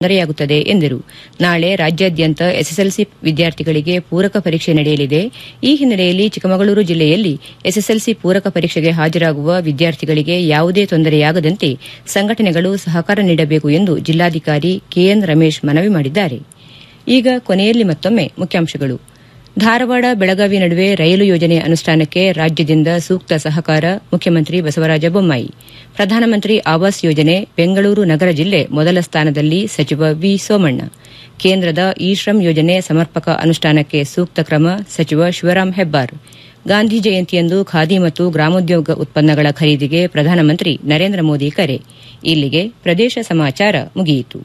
ತೊಂದರೆಯಾಗುತ್ತದೆ ಎಂದರು ನಾಳೆ ರಾಜ್ಯಾದ್ಯಂತ ಎಸ್ಎಸ್ಎಲ್ಸಿ ವಿದ್ಯಾರ್ಥಿಗಳಿಗೆ ಪೂರಕ ಪರೀಕ್ಷೆ ನಡೆಯಲಿದೆ ಈ ಹಿನ್ನೆಲೆಯಲ್ಲಿ ಚಿಕ್ಕಮಗಳೂರು ಜಿಲ್ಲೆಯಲ್ಲಿ ಎಸ್ಎಸ್ಎಲ್ಸಿ ಪೂರಕ ಪರೀಕ್ಷೆಗೆ ಹಾಜರಾಗುವ ವಿದ್ಯಾರ್ಥಿಗಳಿಗೆ ಯಾವುದೇ ತೊಂದರೆಯಾಗದಂತೆ ಸಂಘಟನೆಗಳು ಸಹಕಾರ ನೀಡಬೇಕು ಎಂದು ಜಿಲ್ಲಾಧಿಕಾರಿ ಕೆಎನ್ ರಮೇಶ್ ಮನವಿ ಮಾಡಿದ್ದಾರೆ ಈಗ ಕೊನೆಯಲ್ಲಿ ಮತ್ತೊಮ್ಮೆ ಮುಖ್ಯಾಂಶಗಳು ಧಾರವಾಡ ಬೆಳಗಾವಿ ನಡುವೆ ರೈಲು ಯೋಜನೆ ಅನುಷ್ಠಾನಕ್ಕೆ ರಾಜ್ಯದಿಂದ ಸೂಕ್ತ ಸಹಕಾರ ಮುಖ್ಯಮಂತ್ರಿ ಬಸವರಾಜ ಬೊಮ್ಮಾಯಿ ಪ್ರಧಾನಮಂತ್ರಿ ಆವಾಸ್ ಯೋಜನೆ ಬೆಂಗಳೂರು ನಗರ ಜಿಲ್ಲೆ ಮೊದಲ ಸ್ಥಾನದಲ್ಲಿ ಸಚಿವ ವಿ ಸೋಮಣ್ಣ ಕೇಂದ್ರದ ಇ ಶ್ರಮ್ ಯೋಜನೆ ಸಮರ್ಪಕ ಅನುಷ್ಠಾನಕ್ಕೆ ಸೂಕ್ತ ಕ್ರಮ ಸಚಿವ ಶಿವರಾಂ ಹೆಬ್ಬಾರ್ ಗಾಂಧಿ ಜಯಂತಿಯಂದು ಖಾದಿ ಮತ್ತು ಗ್ರಾಮೋದ್ಯೋಗ ಉತ್ಪನ್ನಗಳ ಖರೀದಿಗೆ ಪ್ರಧಾನಮಂತ್ರಿ ನರೇಂದ್ರ ಮೋದಿ ಕರೆ ಇಲ್ಲಿಗೆ ಪ್ರದೇಶ ಸಮಾಚಾರ ಮುಗಿಯಿತು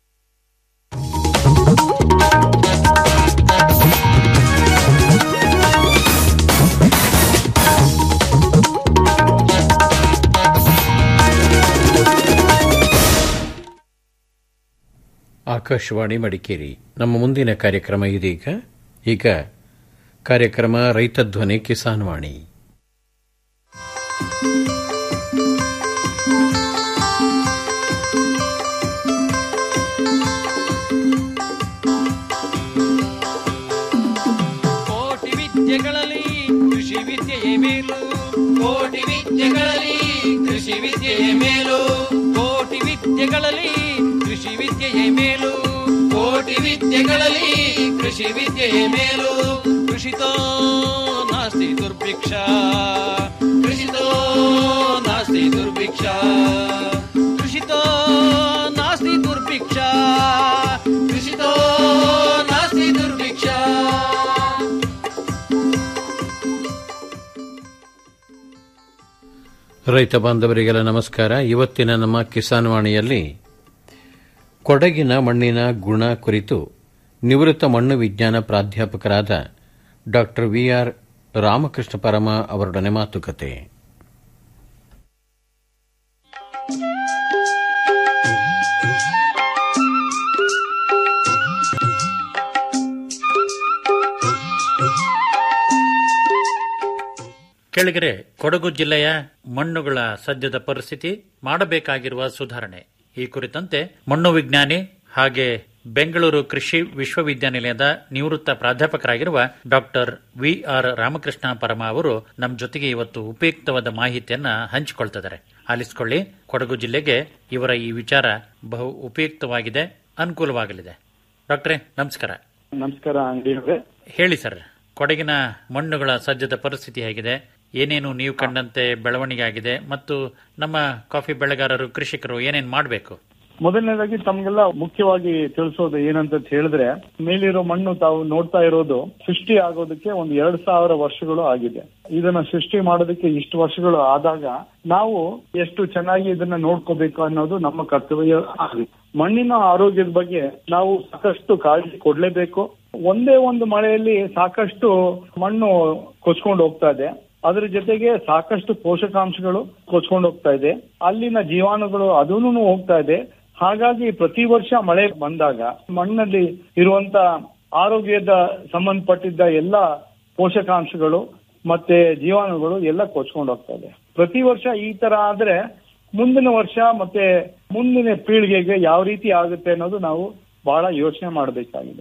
ಆಕಾಶವಾಣಿ ಮಡಿಕೇರಿ ನಮ್ಮ ಮುಂದಿನ ಕಾರ್ಯಕ್ರಮ ಇದೀಗ ಈಗ ಕಾರ್ಯಕ್ರಮ ರೈತ ಧ್ವನಿ ಕಿಸಾನ್ ವಾಣಿ ಕೋಟಿ ವಿದ್ಯೆಗಳಲ್ಲಿ ಕೃಷಿ ವಿದ್ಯೆಯೇ ಮೇಲು ಕೋಟಿ ವಿದ್ಯೆಗಳಲ್ಲಿ ಕೃಷಿ ವಿದ್ಯೆಯೇ ಮೇಲು ಕೋಟಿ ವಿದ್ಯೆಗಳಲ್ಲಿ ಕೃಷಿ ವಿದ್ಯೆಯೇ ಮೇಲು ಕೋಟಿ ವಿದ್ಯೆಗಳಲ್ಲಿ ಕೃಷಿ ವಿದ್ಯೆಯೇ ಮೇಲು ಕೃಷಿತೋ ನಾಸ್ತಿ ದುರ್ಭಿಕ್ಷ ಕೃಷಿತೋ ನಾಸ್ತಿ ದುರ್ಭಿಕ್ಷ ಕೃಷಿತೋ ನಾಸ್ತಿ ದುರ್ಭಿಕ್ಷ ಕೃಷಿತೋ ನಾಸ್ತಿ ದುರ್ಭಿಕ್ಷ ರೈತ ಬಾಂಧವರಿಗೆಲ್ಲ ನಮಸ್ಕಾರ ಇವತ್ತಿನ ನಮ್ಮ ಕಿಸಾನ್ ವಾಣಿಯಲ್ಲಿ ಕೊಡಗಿನ ಮಣ್ಣಿನ ಗುಣ ಕುರಿತು ನಿವೃತ್ತ ಮಣ್ಣು ವಿಜ್ಞಾನ ಪ್ರಾಧ್ಯಾಪಕರಾದ ಡಾ ವಿಆರ್ ರಾಮಕೃಷ್ಣ ಪರಮ ಅವರೊಡನೆ ಮಾತುಕತೆ ಕೆಳಗರೆ ಕೊಡಗು ಜಿಲ್ಲೆಯ ಮಣ್ಣುಗಳ ಸದ್ಯದ ಪರಿಸ್ಥಿತಿ ಮಾಡಬೇಕಾಗಿರುವ ಸುಧಾರಣೆ ಈ ಕುರಿತಂತೆ ಮಣ್ಣು ವಿಜ್ಞಾನಿ ಹಾಗೆ ಬೆಂಗಳೂರು ಕೃಷಿ ವಿಶ್ವವಿದ್ಯಾನಿಲಯದ ನಿವೃತ್ತ ಪ್ರಾಧ್ಯಾಪಕರಾಗಿರುವ doctor V R Ramakrishna Parama ಅವರು ನಮ್ಮ ಜೊತೆಗೆ ಇವತ್ತು ಉಪಯುಕ್ತವಾದ ಮಾಹಿತಿಯನ್ನ ಹಂಚಿಕೊಳ್ತಿದ್ದಾರೆ ಆಲಿಸಿಕೊಳ್ಳಿ ಕೊಡಗು ಜಿಲ್ಲೆಗೆ ಇವರ ಈ ವಿಚಾರ ಬಹು ಉಪಯುಕ್ತವಾಗಿದೆ ಅನುಕೂಲವಾಗಲಿದೆ ಡಾಕ್ಟ್ರೇ ನಮಸ್ಕಾರ ನಮಸ್ಕಾರ ಅಂಗಡಿಯವರೇ ಹೇಳಿ ಸರ್ ಕೊಡಗಿನ ಮಣ್ಣುಗಳ ಸಜ್ಜದ ಪರಿಸ್ಥಿತಿ ಹೇಗಿದೆ ಏನೇನು ನೀವು ಕಂಡಂತೆ ಬೆಳವಣಿಗೆ ಆಗಿದೆ ಮತ್ತು ನಮ್ಮ ಕಾಫಿ ಬೆಳೆಗಾರರು ಕೃಷಿಕರು ಏನೇನು ಮಾಡಬೇಕು ಮೊದಲನೇದಾಗಿ ತಮ್ಗೆಲ್ಲ ಮುಖ್ಯವಾಗಿ ತಿಳಿಸೋದು ಏನಂತ ಹೇಳಿದ್ರೆ ಮೇಲಿರೋ ಮಣ್ಣು ತಾವು ನೋಡ್ತಾ ಇರೋದು ಸೃಷ್ಟಿ ಆಗೋದಕ್ಕೆ ಒಂದು ಎರಡ್ ಸಾವಿರ ವರ್ಷಗಳು ಆಗಿದೆ ಇದನ್ನ ಸೃಷ್ಟಿ ಮಾಡೋದಕ್ಕೆ ಇಷ್ಟು ವರ್ಷಗಳು ಆದಾಗ ನಾವು ಎಷ್ಟು ಚೆನ್ನಾಗಿ ಇದನ್ನ ನೋಡ್ಕೋಬೇಕು ಅನ್ನೋದು ನಮ್ಮ ಕರ್ತವ್ಯ ಆಗಿದೆ ಮಣ್ಣಿನ ಆರೋಗ್ಯದ ಬಗ್ಗೆ ನಾವು ಸಾಕಷ್ಟು ಕಾಳಜಿ ಕೊಡ್ಲೇಬೇಕು ಒಂದೇ ಒಂದು ಮಳೆಯಲ್ಲಿ ಸಾಕಷ್ಟು ಮಣ್ಣು ಕೊಚ್ಕೊಂಡು ಹೋಗ್ತಾ ಇದೆ ಅದರ ಜೊತೆಗೆ ಸಾಕಷ್ಟು ಪೋಷಕಾಂಶಗಳು ಕೊಚ್ಕೊಂಡು ಹೋಗ್ತಾ ಇದೆ ಅಲ್ಲಿನ ಜೀವಾಣುಗಳು ಅದೂನು ಹೋಗ್ತಾ ಇದೆ ಹಾಗಾಗಿ ಪ್ರತಿ ವರ್ಷ ಮಳೆ ಬಂದಾಗ ಮಣ್ಣಲ್ಲಿ ಇರುವಂತ ಆರೋಗ್ಯದ ಸಂಬಂಧಪಟ್ಟಿದ್ದ ಎಲ್ಲ ಪೋಷಕಾಂಶಗಳು ಮತ್ತೆ ಜೀವಾಣುಗಳು ಎಲ್ಲ ಕೊಚ್ಕೊಂಡು ಹೋಗ್ತಾ ಇದೆ ಪ್ರತಿ ವರ್ಷ ಈ ತರ ಆದ್ರೆ ಮುಂದಿನ ವರ್ಷ ಮತ್ತೆ ಮುಂದಿನ ಪೀಳಿಗೆಗೆ ಯಾವ ರೀತಿ ಆಗುತ್ತೆ ಅನ್ನೋದು ನಾವು ಬಹಳ ಯೋಚನೆ ಮಾಡಬೇಕಾಗಿದೆ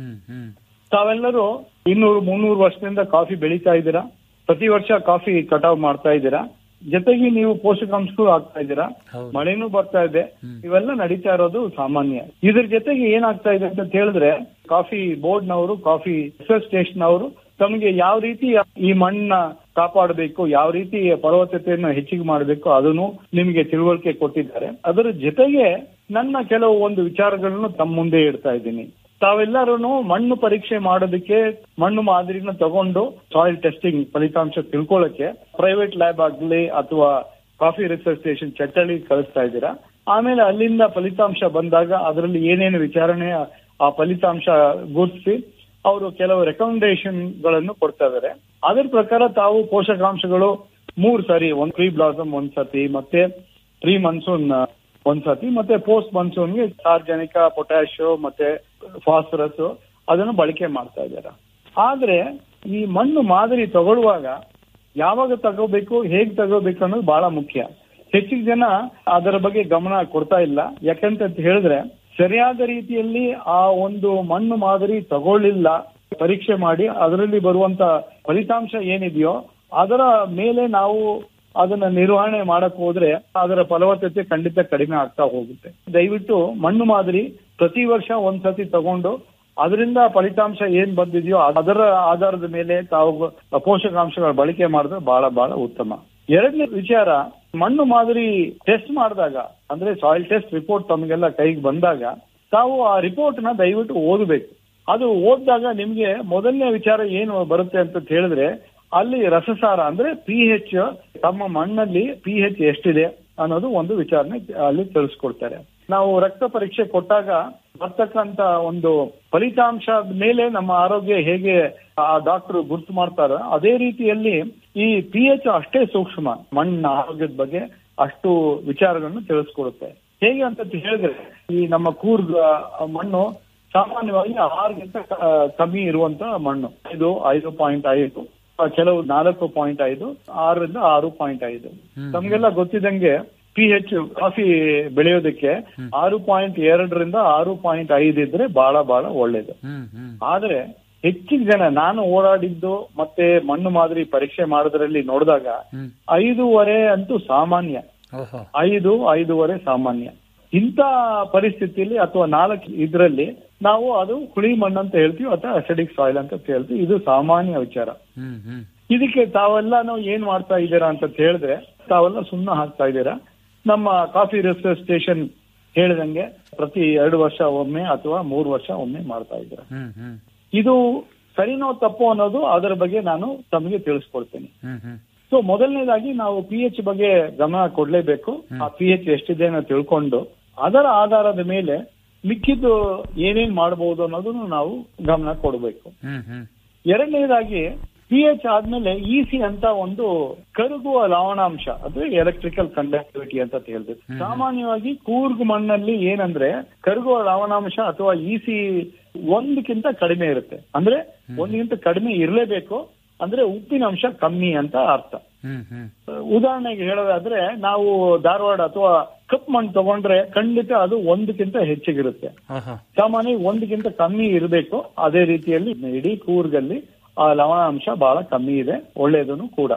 ತಾವೆಲ್ಲರೂ ಇನ್ನೂರು ಮುನ್ನೂರು ವರ್ಷದಿಂದ ಕಾಫಿ ಬೆಳೀತಾ ಇದ್ದೀರಾ ಪ್ರತಿ ವರ್ಷ ಕಾಫಿ ಕಟಾವ್ ಮಾಡ್ತಾ ಇದ್ದೀರಾ ಜೊತೆಗೆ ನೀವು ಪೋಷಕಾಂಶಗಳು ಆಗ್ತಾ ಇದ್ದೀರಾ ಮಳೆನೂ ಬರ್ತಾ ಇದೆ ಇವೆಲ್ಲ ನಡೀತಾ ಇರೋದು ಸಾಮಾನ್ಯ ಇದ್ರ ಜೊತೆಗೆ ಏನಾಗ್ತಾ ಇದೆ ಅಂತ ಹೇಳಿದ್ರೆ ಕಾಫಿ ಬೋರ್ಡ್ ನವರು ಕಾಫಿ ರಿಸರ್ಚ್ ಸ್ಟೇಷನ್ ಅವರು ತಮಗೆ ಯಾವ ರೀತಿ ಈ ಮಣ್ಣ ಕಾಪಾಡಬೇಕು ಯಾವ ರೀತಿ ಫಲವತ್ತತೆಯನ್ನು ಹೆಚ್ಚಿಗೆ ಮಾಡಬೇಕು ಅದನ್ನು ನಿಮಗೆ ತಿಳುವಳಿಕೆ ಕೊಟ್ಟಿದ್ದಾರೆ ಅದರ ಜೊತೆಗೆ ನನ್ನ ಕೆಲವು ಒಂದು ವಿಚಾರಗಳನ್ನು ತಮ್ಮ ಮುಂದೆ ಇಡ್ತಾ ಇದ್ದೀನಿ ತಾವೆಲ್ಲರೂ ಮಣ್ಣು ಪರೀಕ್ಷೆ ಮಾಡೋದಕ್ಕೆ ಮಣ್ಣು ಮಾದರಿನ ತಗೊಂಡು ಸಾಯಿಲ್ ಟೆಸ್ಟಿಂಗ್ ಫಲಿತಾಂಶ ತಿಳ್ಕೊಳ್ಳಕ್ಕೆ ಪ್ರೈವೇಟ್ ಲ್ಯಾಬ್ ಆಗಲಿ ಅಥವಾ ಕಾಫಿ ರಿಸರ್ಚ್ ಸ್ಟೇಷನ್ ಚಟ್ಟಳಿ ಕಳಿಸ್ತಾ ಇದ್ದೀರಾ ಆಮೇಲೆ ಅಲ್ಲಿಂದ ಫಲಿತಾಂಶ ಬಂದಾಗ ಅದರಲ್ಲಿ ಏನೇನು ವಿಚಾರಣೆ ಆ ಫಲಿತಾಂಶ ಗುರುತಿಸಿ ಅವರು ಕೆಲವು ರೆಕಮೆಂಡೇಶನ್ ಗಳನ್ನು ಕೊಡ್ತಾ ಇದ್ದಾರೆ ಅದರ ಪ್ರಕಾರ ತಾವು ಪೋಷಕಾಂಶಗಳು ಮೂರ್ ಸರಿ ಒಂದ್ ಪ್ರೀ ಬ್ಲಾಸಮ್ ಒಂದ್ ಸತಿ ಮತ್ತೆ ಪ್ರೀ ಮನ್ಸೂನ್ ಒಂದ್ಸತಿ ಮತ್ತೆ ಪೋಸ್ಟ್ ಮನ್ಸೂನ್ಗೆ ಸಾರ್ವಜನಿಕ ಪೊಟ್ಯಾಶ್ ಮತ್ತೆ ಫಾಸ್ಫರಸ್ ಅದನ್ನು ಬಳಕೆ ಮಾಡ್ತಾ ಇದ್ದಾರೆ ಆದ್ರೆ ಈ ಮಣ್ಣು ಮಾದರಿ ತಗೊಳ್ಳುವಾಗ ಯಾವಾಗ ತಗೋಬೇಕು ಹೇಗ್ ತಗೋಬೇಕು ಅನ್ನೋದು ಬಹಳ ಮುಖ್ಯ ಹೆಚ್ಚಿನ ಜನ ಅದರ ಬಗ್ಗೆ ಗಮನ ಕೊಡ್ತಾ ಇಲ್ಲ ಯಾಕಂತ ಹೇಳಿದ್ರೆ ಸರಿಯಾದ ರೀತಿಯಲ್ಲಿ ಆ ಒಂದು ಮಣ್ಣು ಮಾದರಿ ತಗೊಳ್ಳಿಲ್ಲ ಪರೀಕ್ಷೆ ಮಾಡಿ ಅದರಲ್ಲಿ ಬರುವಂತ ಫಲಿತಾಂಶ ಏನಿದೆಯೋ ಅದರ ಮೇಲೆ ನಾವು ಅದನ್ನ ನಿರ್ವಹಣೆ ಮಾಡಕ್ ಹೋದ್ರೆ ಅದರ ಫಲವತ್ತತೆ ಖಂಡಿತ ಕಡಿಮೆ ಆಗ್ತಾ ಹೋಗುತ್ತೆ ದಯವಿಟ್ಟು ಮಣ್ಣು ಮಾದರಿ ಪ್ರತಿ ವರ್ಷ ಒಂದ್ಸತಿ ತಗೊಂಡು ಅದರಿಂದ ಫಲಿತಾಂಶ ಏನ್ ಬಂದಿದೆಯೋ ಅದರ ಆಧಾರದ ಮೇಲೆ ತಾವು ಪೋಷಕಾಂಶಗಳ ಬಳಕೆ ಮಾಡಿದ್ರೆ ಬಹಳ ಬಹಳ ಉತ್ತಮ ಎರಡನೇ ವಿಚಾರ ಮಣ್ಣು ಮಾದರಿ ಟೆಸ್ಟ್ ಮಾಡಿದಾಗ ಅಂದ್ರೆ ಸಾಯಿಲ್ ಟೆಸ್ಟ್ ರಿಪೋರ್ಟ್ ತಮಗೆಲ್ಲ ಕೈಗೆ ಬಂದಾಗ ತಾವು ಆ ರಿಪೋರ್ಟ್ ನ ದಯವಿಟ್ಟು ಓದಬೇಕು ಅದು ಓದಿದಾಗ ನಿಮ್ಗೆ ಮೊದಲನೇ ವಿಚಾರ ಏನು ಬರುತ್ತೆ ಅಂತ ಹೇಳಿದ್ರೆ ಅಲ್ಲಿ ರಸಸಾರ ಅಂದ್ರೆ ಪಿ ಎಚ್ ತಮ್ಮ ಮಣ್ಣಲ್ಲಿ ಪಿ ಎಚ್ ಎಷ್ಟಿದೆ ಅನ್ನೋದು ಒಂದು ವಿಚಾರಣೆ ಅಲ್ಲಿ ತಿಳಿಸ್ಕೊಡ್ತಾರೆ ನಾವು ರಕ್ತ ಪರೀಕ್ಷೆ ಕೊಟ್ಟಾಗ ಬರ್ತಕ್ಕಂತ ಒಂದು ಫಲಿತಾಂಶದ ಮೇಲೆ ನಮ್ಮ ಆರೋಗ್ಯ ಹೇಗೆ ಆ ಡಾಕ್ಟರ್ ಗುರ್ತು ಮಾಡ್ತಾರ ಅದೇ ರೀತಿಯಲ್ಲಿ ಈ ಪಿ ಎಚ್ ಅಷ್ಟೇ ಸೂಕ್ಷ್ಮ ಮಣ್ಣಿನ ಆರೋಗ್ಯದ ಬಗ್ಗೆ ಅಷ್ಟು ವಿಚಾರಗಳನ್ನು ತಿಳಿಸ್ಕೊಡುತ್ತೆ ಹೇಗೆ ಅಂತ ಹೇಳಿದ್ರೆ ಈ ನಮ್ಮ ಕೂರ್ಗ್ ಮಣ್ಣು ಸಾಮಾನ್ಯವಾಗಿ ಆರಿಗಿಂತ ಕಮ್ಮಿ ಇರುವಂತ ಮಣ್ಣು ಇದು ಐದು ಪಾಯಿಂಟ್ ಐದು ಕೆಲವು ನಾಲ್ಕು ಪಾಯಿಂಟ್ ಐದು ಆರರಿಂದ ಆರು ಪಾಯಿಂಟ್ ಐದು ತಮ್ಗೆಲ್ಲ ಗೊತ್ತಿದಂಗೆ ಪಿ ಎಚ್ ಕಾಫಿ ಬೆಳೆಯೋದಕ್ಕೆ ಆರು ಪಾಯಿಂಟ್ ಎರಡರಿಂದ ಆರು ಪಾಯಿಂಟ್ ಐದು ಇದ್ರೆ ಬಹಳ ಬಹಳ ಒಳ್ಳೇದು ಆದ್ರೆ ಹೆಚ್ಚಿನ ಜನ ನಾನು ಓಡಾಡಿದ್ದು ಮತ್ತೆ ಮಣ್ಣು ಮಾದರಿ ಪರೀಕ್ಷೆ ಮಾಡೋದ್ರಲ್ಲಿ ನೋಡಿದಾಗ ಐದೂವರೆ ಅಂತೂ ಸಾಮಾನ್ಯ ಐದು ಐದೂವರೆ ಸಾಮಾನ್ಯ ಇಂಥ ಪರಿಸ್ಥಿತಿಯಲ್ಲಿ ಅಥವಾ ನಾಲ್ಕು ಇದರಲ್ಲಿ ನಾವು ಅದು ಹುಳಿ ಮಣ್ಣು ಅಂತ ಹೇಳ್ತೀವಿ ಅಥವಾ ಅಸಿಡಿಕ್ ಸಾಯಿಲ್ ಅಂತ ಹೇಳ್ತೀವಿ ಇದು ಸಾಮಾನ್ಯ ವಿಚಾರ ಇದಕ್ಕೆ ತಾವೆಲ್ಲಾನು ಏನ್ ಮಾಡ್ತಾ ಇದ್ದೀರಾ ಅಂತ ಹೇಳಿದ್ರೆ ತಾವೆಲ್ಲ ಸುಣ್ಣ ಹಾಕ್ತಾ ಇದ್ದೀರಾ ನಮ್ಮ ಕಾಫಿ ರಿಸರ್ಚ್ ಸ್ಟೇಷನ್ ಹೇಳಿದಂಗೆ ಪ್ರತಿ ಎರಡು ವರ್ಷ ಒಮ್ಮೆ ಅಥವಾ ಮೂರು ವರ್ಷ ಒಮ್ಮೆ ಮಾಡ್ತಾ ಇದ್ದೀರಾ ಇದು ಸರಿನೋ ತಪ್ಪು ಅನ್ನೋದು ಅದರ ಬಗ್ಗೆ ನಾನು ತಮಗೆ ತಿಳಿಸ್ಕೊಡ್ತೇನೆ ಸೊ ಮೊದಲನೇದಾಗಿ ನಾವು ಪಿ ಎಚ್ ಬಗ್ಗೆ ಗಮನ ಕೊಡ್ಲೇಬೇಕು ಆ ಪಿ ಎಚ್ ಎಷ್ಟಿದೆ ಅನ್ನೋ ತಿಳ್ಕೊಂಡು ಅದರ ಆಧಾರದ ಮೇಲೆ ಮಿಕ್ಕಿದ್ದು ಏನೇನ್ ಮಾಡಬಹುದು ಅನ್ನೋದನ್ನು ನಾವು ಗಮನ ಕೊಡಬೇಕು ಎರಡನೇದಾಗಿ ಪಿ ಎಚ್ ಆದ್ಮೇಲೆ ಇ ಸಿ ಅಂತ ಒಂದು ಕರಗುವ ಲವಣಾಂಶ ಅಂದ್ರೆ ಎಲೆಕ್ಟ್ರಿಕಲ್ ಕಂಡಕ್ಟಿವಿಟಿ ಅಂತ ಹೇಳ್ತೀವಿ ಸಾಮಾನ್ಯವಾಗಿ ಕೂರ್ಗ್ ಮಣ್ಣಲ್ಲಿ ಏನಂದ್ರೆ ಕರಗುವ ಲವಣಾಂಶ ಅಥವಾ ಇ ಸಿ ಒಂದಕ್ಕಿಂತ ಕಡಿಮೆ ಇರುತ್ತೆ ಅಂದ್ರೆ ಒಂದಕ್ಕಿಂತ ಕಡಿಮೆ ಇರಲೇಬೇಕು ಅಂದ್ರೆ ಉಪ್ಪಿನ ಅಂಶ ಕಮ್ಮಿ ಅಂತ ಅರ್ಥ ಉದಾಹರಣೆಗೆ ಹೇಳೋದಾದ್ರೆ ನಾವು ಧಾರವಾಡ ಅಥವಾ ಕಪ್ ಮಣ್ಣು ತಗೊಂಡ್ರೆ ಖಂಡಿತ ಅದು ಒಂದಕ್ಕಿಂತ ಹೆಚ್ಚಿಗಿರುತ್ತೆ ಸಾಮಾನ್ಯ ಒಂದಕ್ಕಿಂತ ಕಮ್ಮಿ ಇರಬೇಕು ಅದೇ ರೀತಿಯಲ್ಲಿ ಇಡೀ ಕೂರ್ಗಲ್ಲಿ ಆ ಲವಣಾಂಶ ಬಹಳ ಕಮ್ಮಿ ಇದೆ ಒಳ್ಳೆಯದನ್ನು ಕೂಡ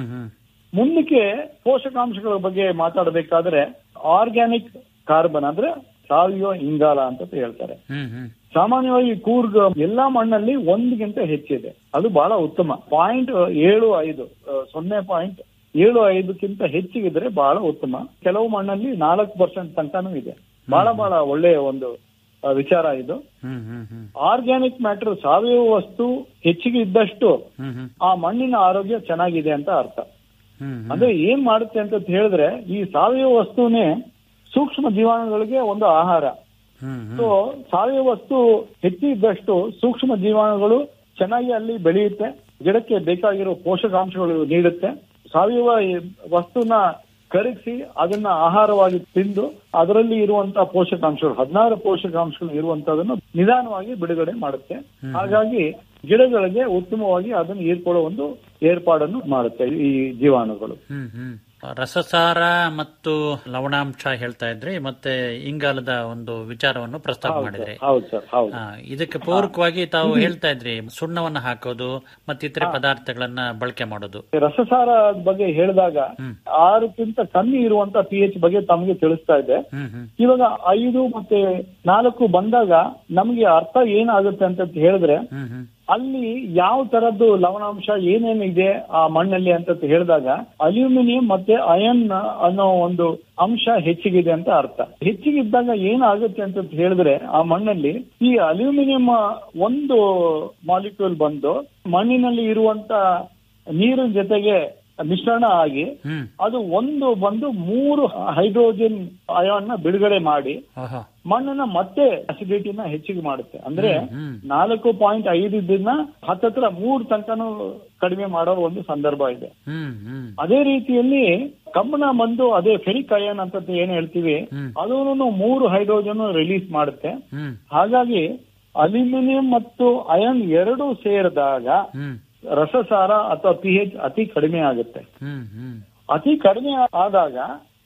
ಮುಂದಕ್ಕೆ ಪೋಷಕಾಂಶಗಳ ಬಗ್ಗೆ ಮಾತಾಡಬೇಕಾದ್ರೆ ಆರ್ಗ್ಯಾನಿಕ್ ಕಾರ್ಬನ್ ಅಂದ್ರೆ ಸಾವಯವ ಇಂಗಾಲ ಅಂತ ಹೇಳ್ತಾರೆ ಸಾಮಾನ್ಯವಾಗಿ ಕೂರ್ಗ್ ಎಲ್ಲಾ ಮಣ್ಣಲ್ಲಿ ಒಂದ್ಗಿಂತ ಹೆಚ್ಚಿದೆ ಅದು ಬಹಳ ಉತ್ತಮ ಪಾಯಿಂಟ್ ಏಳು ಐದು ಸೊನ್ನೆ ಪಾಯಿಂಟ್ ಏಳು ಐದಕ್ಕಿಂತ ಹೆಚ್ಚಿಗಿದ್ರೆ ಬಹಳ ಉತ್ತಮ ಕೆಲವು ಮಣ್ಣಲ್ಲಿ ನಾಲ್ಕು ಪರ್ಸೆಂಟ್ ತನಕನೂ ಇದೆ ಬಹಳ ಬಹಳ ಒಳ್ಳೆಯ ಒಂದು ವಿಚಾರ ಇದು ಆರ್ಗ್ಯಾನಿಕ್ ಮ್ಯಾಟರ್ ಸಾವಯವ ವಸ್ತು ಹೆಚ್ಚಿಗೆ ಇದ್ದಷ್ಟು ಆ ಮಣ್ಣಿನ ಆರೋಗ್ಯ ಚೆನ್ನಾಗಿದೆ ಅಂತ ಅರ್ಥ ಅಂದ್ರೆ ಏನ್ ಮಾಡುತ್ತೆ ಅಂತ ಹೇಳಿದ್ರೆ ಈ ಸಾವಯವ ವಸ್ತುನೇ ಸೂಕ್ಷ್ಮ ಜೀವಾಣುಗಳಿಗೆ ಒಂದು ಆಹಾರ ಸೊ ಸಾವಯವ ವಸ್ತು ಹೆಚ್ಚಿದ್ದಷ್ಟು ಸೂಕ್ಷ್ಮ ಜೀವಾಣುಗಳು ಚೆನ್ನಾಗಿ ಅಲ್ಲಿ ಬೆಳೆಯುತ್ತೆ ಗಿಡಕ್ಕೆ ಬೇಕಾಗಿರೋ ಪೋಷಕಾಂಶಗಳು ನೀಡುತ್ತೆ ಸಾವಯವ ವಸ್ತುನ ಕರಗಿಸಿ ಅದನ್ನ ಆಹಾರವಾಗಿ ತಿಂದು ಅದರಲ್ಲಿ ಇರುವಂತಹ ಪೋಷಕಾಂಶಗಳು ಹದಿನಾರು ಪೋಷಕಾಂಶಗಳು ಇರುವಂತದನ್ನು ನಿಧಾನವಾಗಿ ಬಿಡುಗಡೆ ಮಾಡುತ್ತೆ ಹಾಗಾಗಿ ಗಿಡಗಳಿಗೆ ಉತ್ತಮವಾಗಿ ಅದನ್ನು ಹೀರ್ಕೊಳ್ಳೋ ಒಂದು ಏರ್ಪಾಡನ್ನು ಮಾಡುತ್ತೆ ಈ ಜೀವಾಣುಗಳು ರಸಸಾರ ಮತ್ತು ಲವಣಾಂಶ ಹೇಳ್ತಾ ಇದ್ರಿ ಮತ್ತೆ ಇಂಗಾಲದ ಒಂದು ವಿಚಾರವನ್ನು ಪ್ರಸ್ತಾಪ ಮಾಡಿದ್ರಿ ಹೌದು ಸರ್ ಹೌದು ಆ, ಇದಕ್ಕೆ ಪೂರಕವಾಗಿ ತಾವು ಹೇಳ್ತಾ ಇದ್ರಿ ಸುಣ್ಣವನ್ನ ಹಾಕೋದು ಮತ್ತಿತರೆ ಪದಾರ್ಥಗಳನ್ನ ಬಳಕೆ ಮಾಡೋದು ರಸಸಾರ ಬಗ್ಗೆ ಹೇಳಿದಾಗ ಆರಕ್ಕಿಂತ ಕಮ್ಮಿ ಇರುವಂತ ಪಿ ಎಚ್ ಬಗ್ಗೆ ತಮಗೆ ತಿಳಿಸ್ತಾ ಇದೆ ಹ್ಮ್ ಹ್ಮ್ ಇವಾಗ ಐದು ಮತ್ತೆ ನಾಲ್ಕು ಬಂದಾಗ ನಮ್ಗೆ ಅರ್ಥ ಏನಾಗುತ್ತೆ ಅಂತ ಹೇಳಿದ್ರೆ ಹ್ಮ್ ಹ್ಮ್ ಅಲ್ಲಿ ಯಾವ ತರದ್ದು ಲವಣಾಂಶ ಏನೇನು ಇದೆ ಆ ಮಣ್ಣಲ್ಲಿ ಅಂತ ಹೇಳಿದಾಗ ಅಲ್ಯೂಮಿನಿಯಂ ಮತ್ತೆ ಅಯನ್ ಅನ್ನೋ ಒಂದು ಅಂಶ ಹೆಚ್ಚಿಗಿದೆ ಅಂತ ಅರ್ಥ ಹೆಚ್ಚಿಗಿದ್ದಾಗ ಏನಾಗುತ್ತೆ ಅಂತ ಹೇಳಿದ್ರೆ ಆ ಮಣ್ಣಲ್ಲಿ ಈ ಅಲ್ಯೂಮಿನಿಯಂ ಒಂದು ಮಾಲಿಕ್ಯೂಲ್ ಬಂದು ಮಣ್ಣಿನಲ್ಲಿ ಇರುವಂತ ನೀರಿನ ಜೊತೆಗೆ ಮಿಶ್ರಣ ಆಗಿ ಹ್ಮ್ ಅದು ಒಂದು ಬಂದು ಮೂರು ಹೈಡ್ರೋಜನ್ ಅಯಾನ್ ನ ಬಿಡುಗಡೆ ಮಾಡಿ ಓಹೋ ಮಣ್ಣನ್ನ ಮತ್ತೆ ಅಸಿಡಿಟಿನ ಹೆಚ್ಚಿಗೆ ಮಾಡುತ್ತೆ ಅಂದ್ರೆ ಹ್ಮ್. ನಾಲ್ಕು ಪಾಯಿಂಟ್ ಐದನ್ನ ಹತ್ತತ್ರ ಮೂರ್ ತನಕನೂ ಕಡಿಮೆ ಮಾಡೋ ಒಂದು ಸಂದರ್ಭ ಇದೆ ಹ್ಮ್ ಹ್ಮ್ ಅದೇ ರೀತಿಯಲ್ಲಿ ಕಬ್ಬಣ ಬಂದು ಅದೇ ಫೆರಿಕ್ ಅಯಾನ್ ಅಂತ ಏನ್ ಹೇಳ್ತೀವಿ ಹ್ಮ್. ಅದನ್ನು ಮೂರು ಹೈಡ್ರೋಜನ್ ರಿಲೀಸ್ ಮಾಡುತ್ತೆ ಹ್ಮ್ ಹಾಗಾಗಿ ಅಲ್ಯೂಮಿನಿಯಂ ಮತ್ತು ಅಯನ್ ಎರಡೂ ಸೇರಿದಾಗ ಹ್ಮ್ ರಸಸಾರ ಅಥವಾ ಪಿ ಎಚ್ ಅತಿ ಕಡಿಮೆ ಆಗುತ್ತೆ ಹ್ಮ್ ಹ್ಮ್ ಅತಿ ಕಡಿಮೆ ಆದಾಗ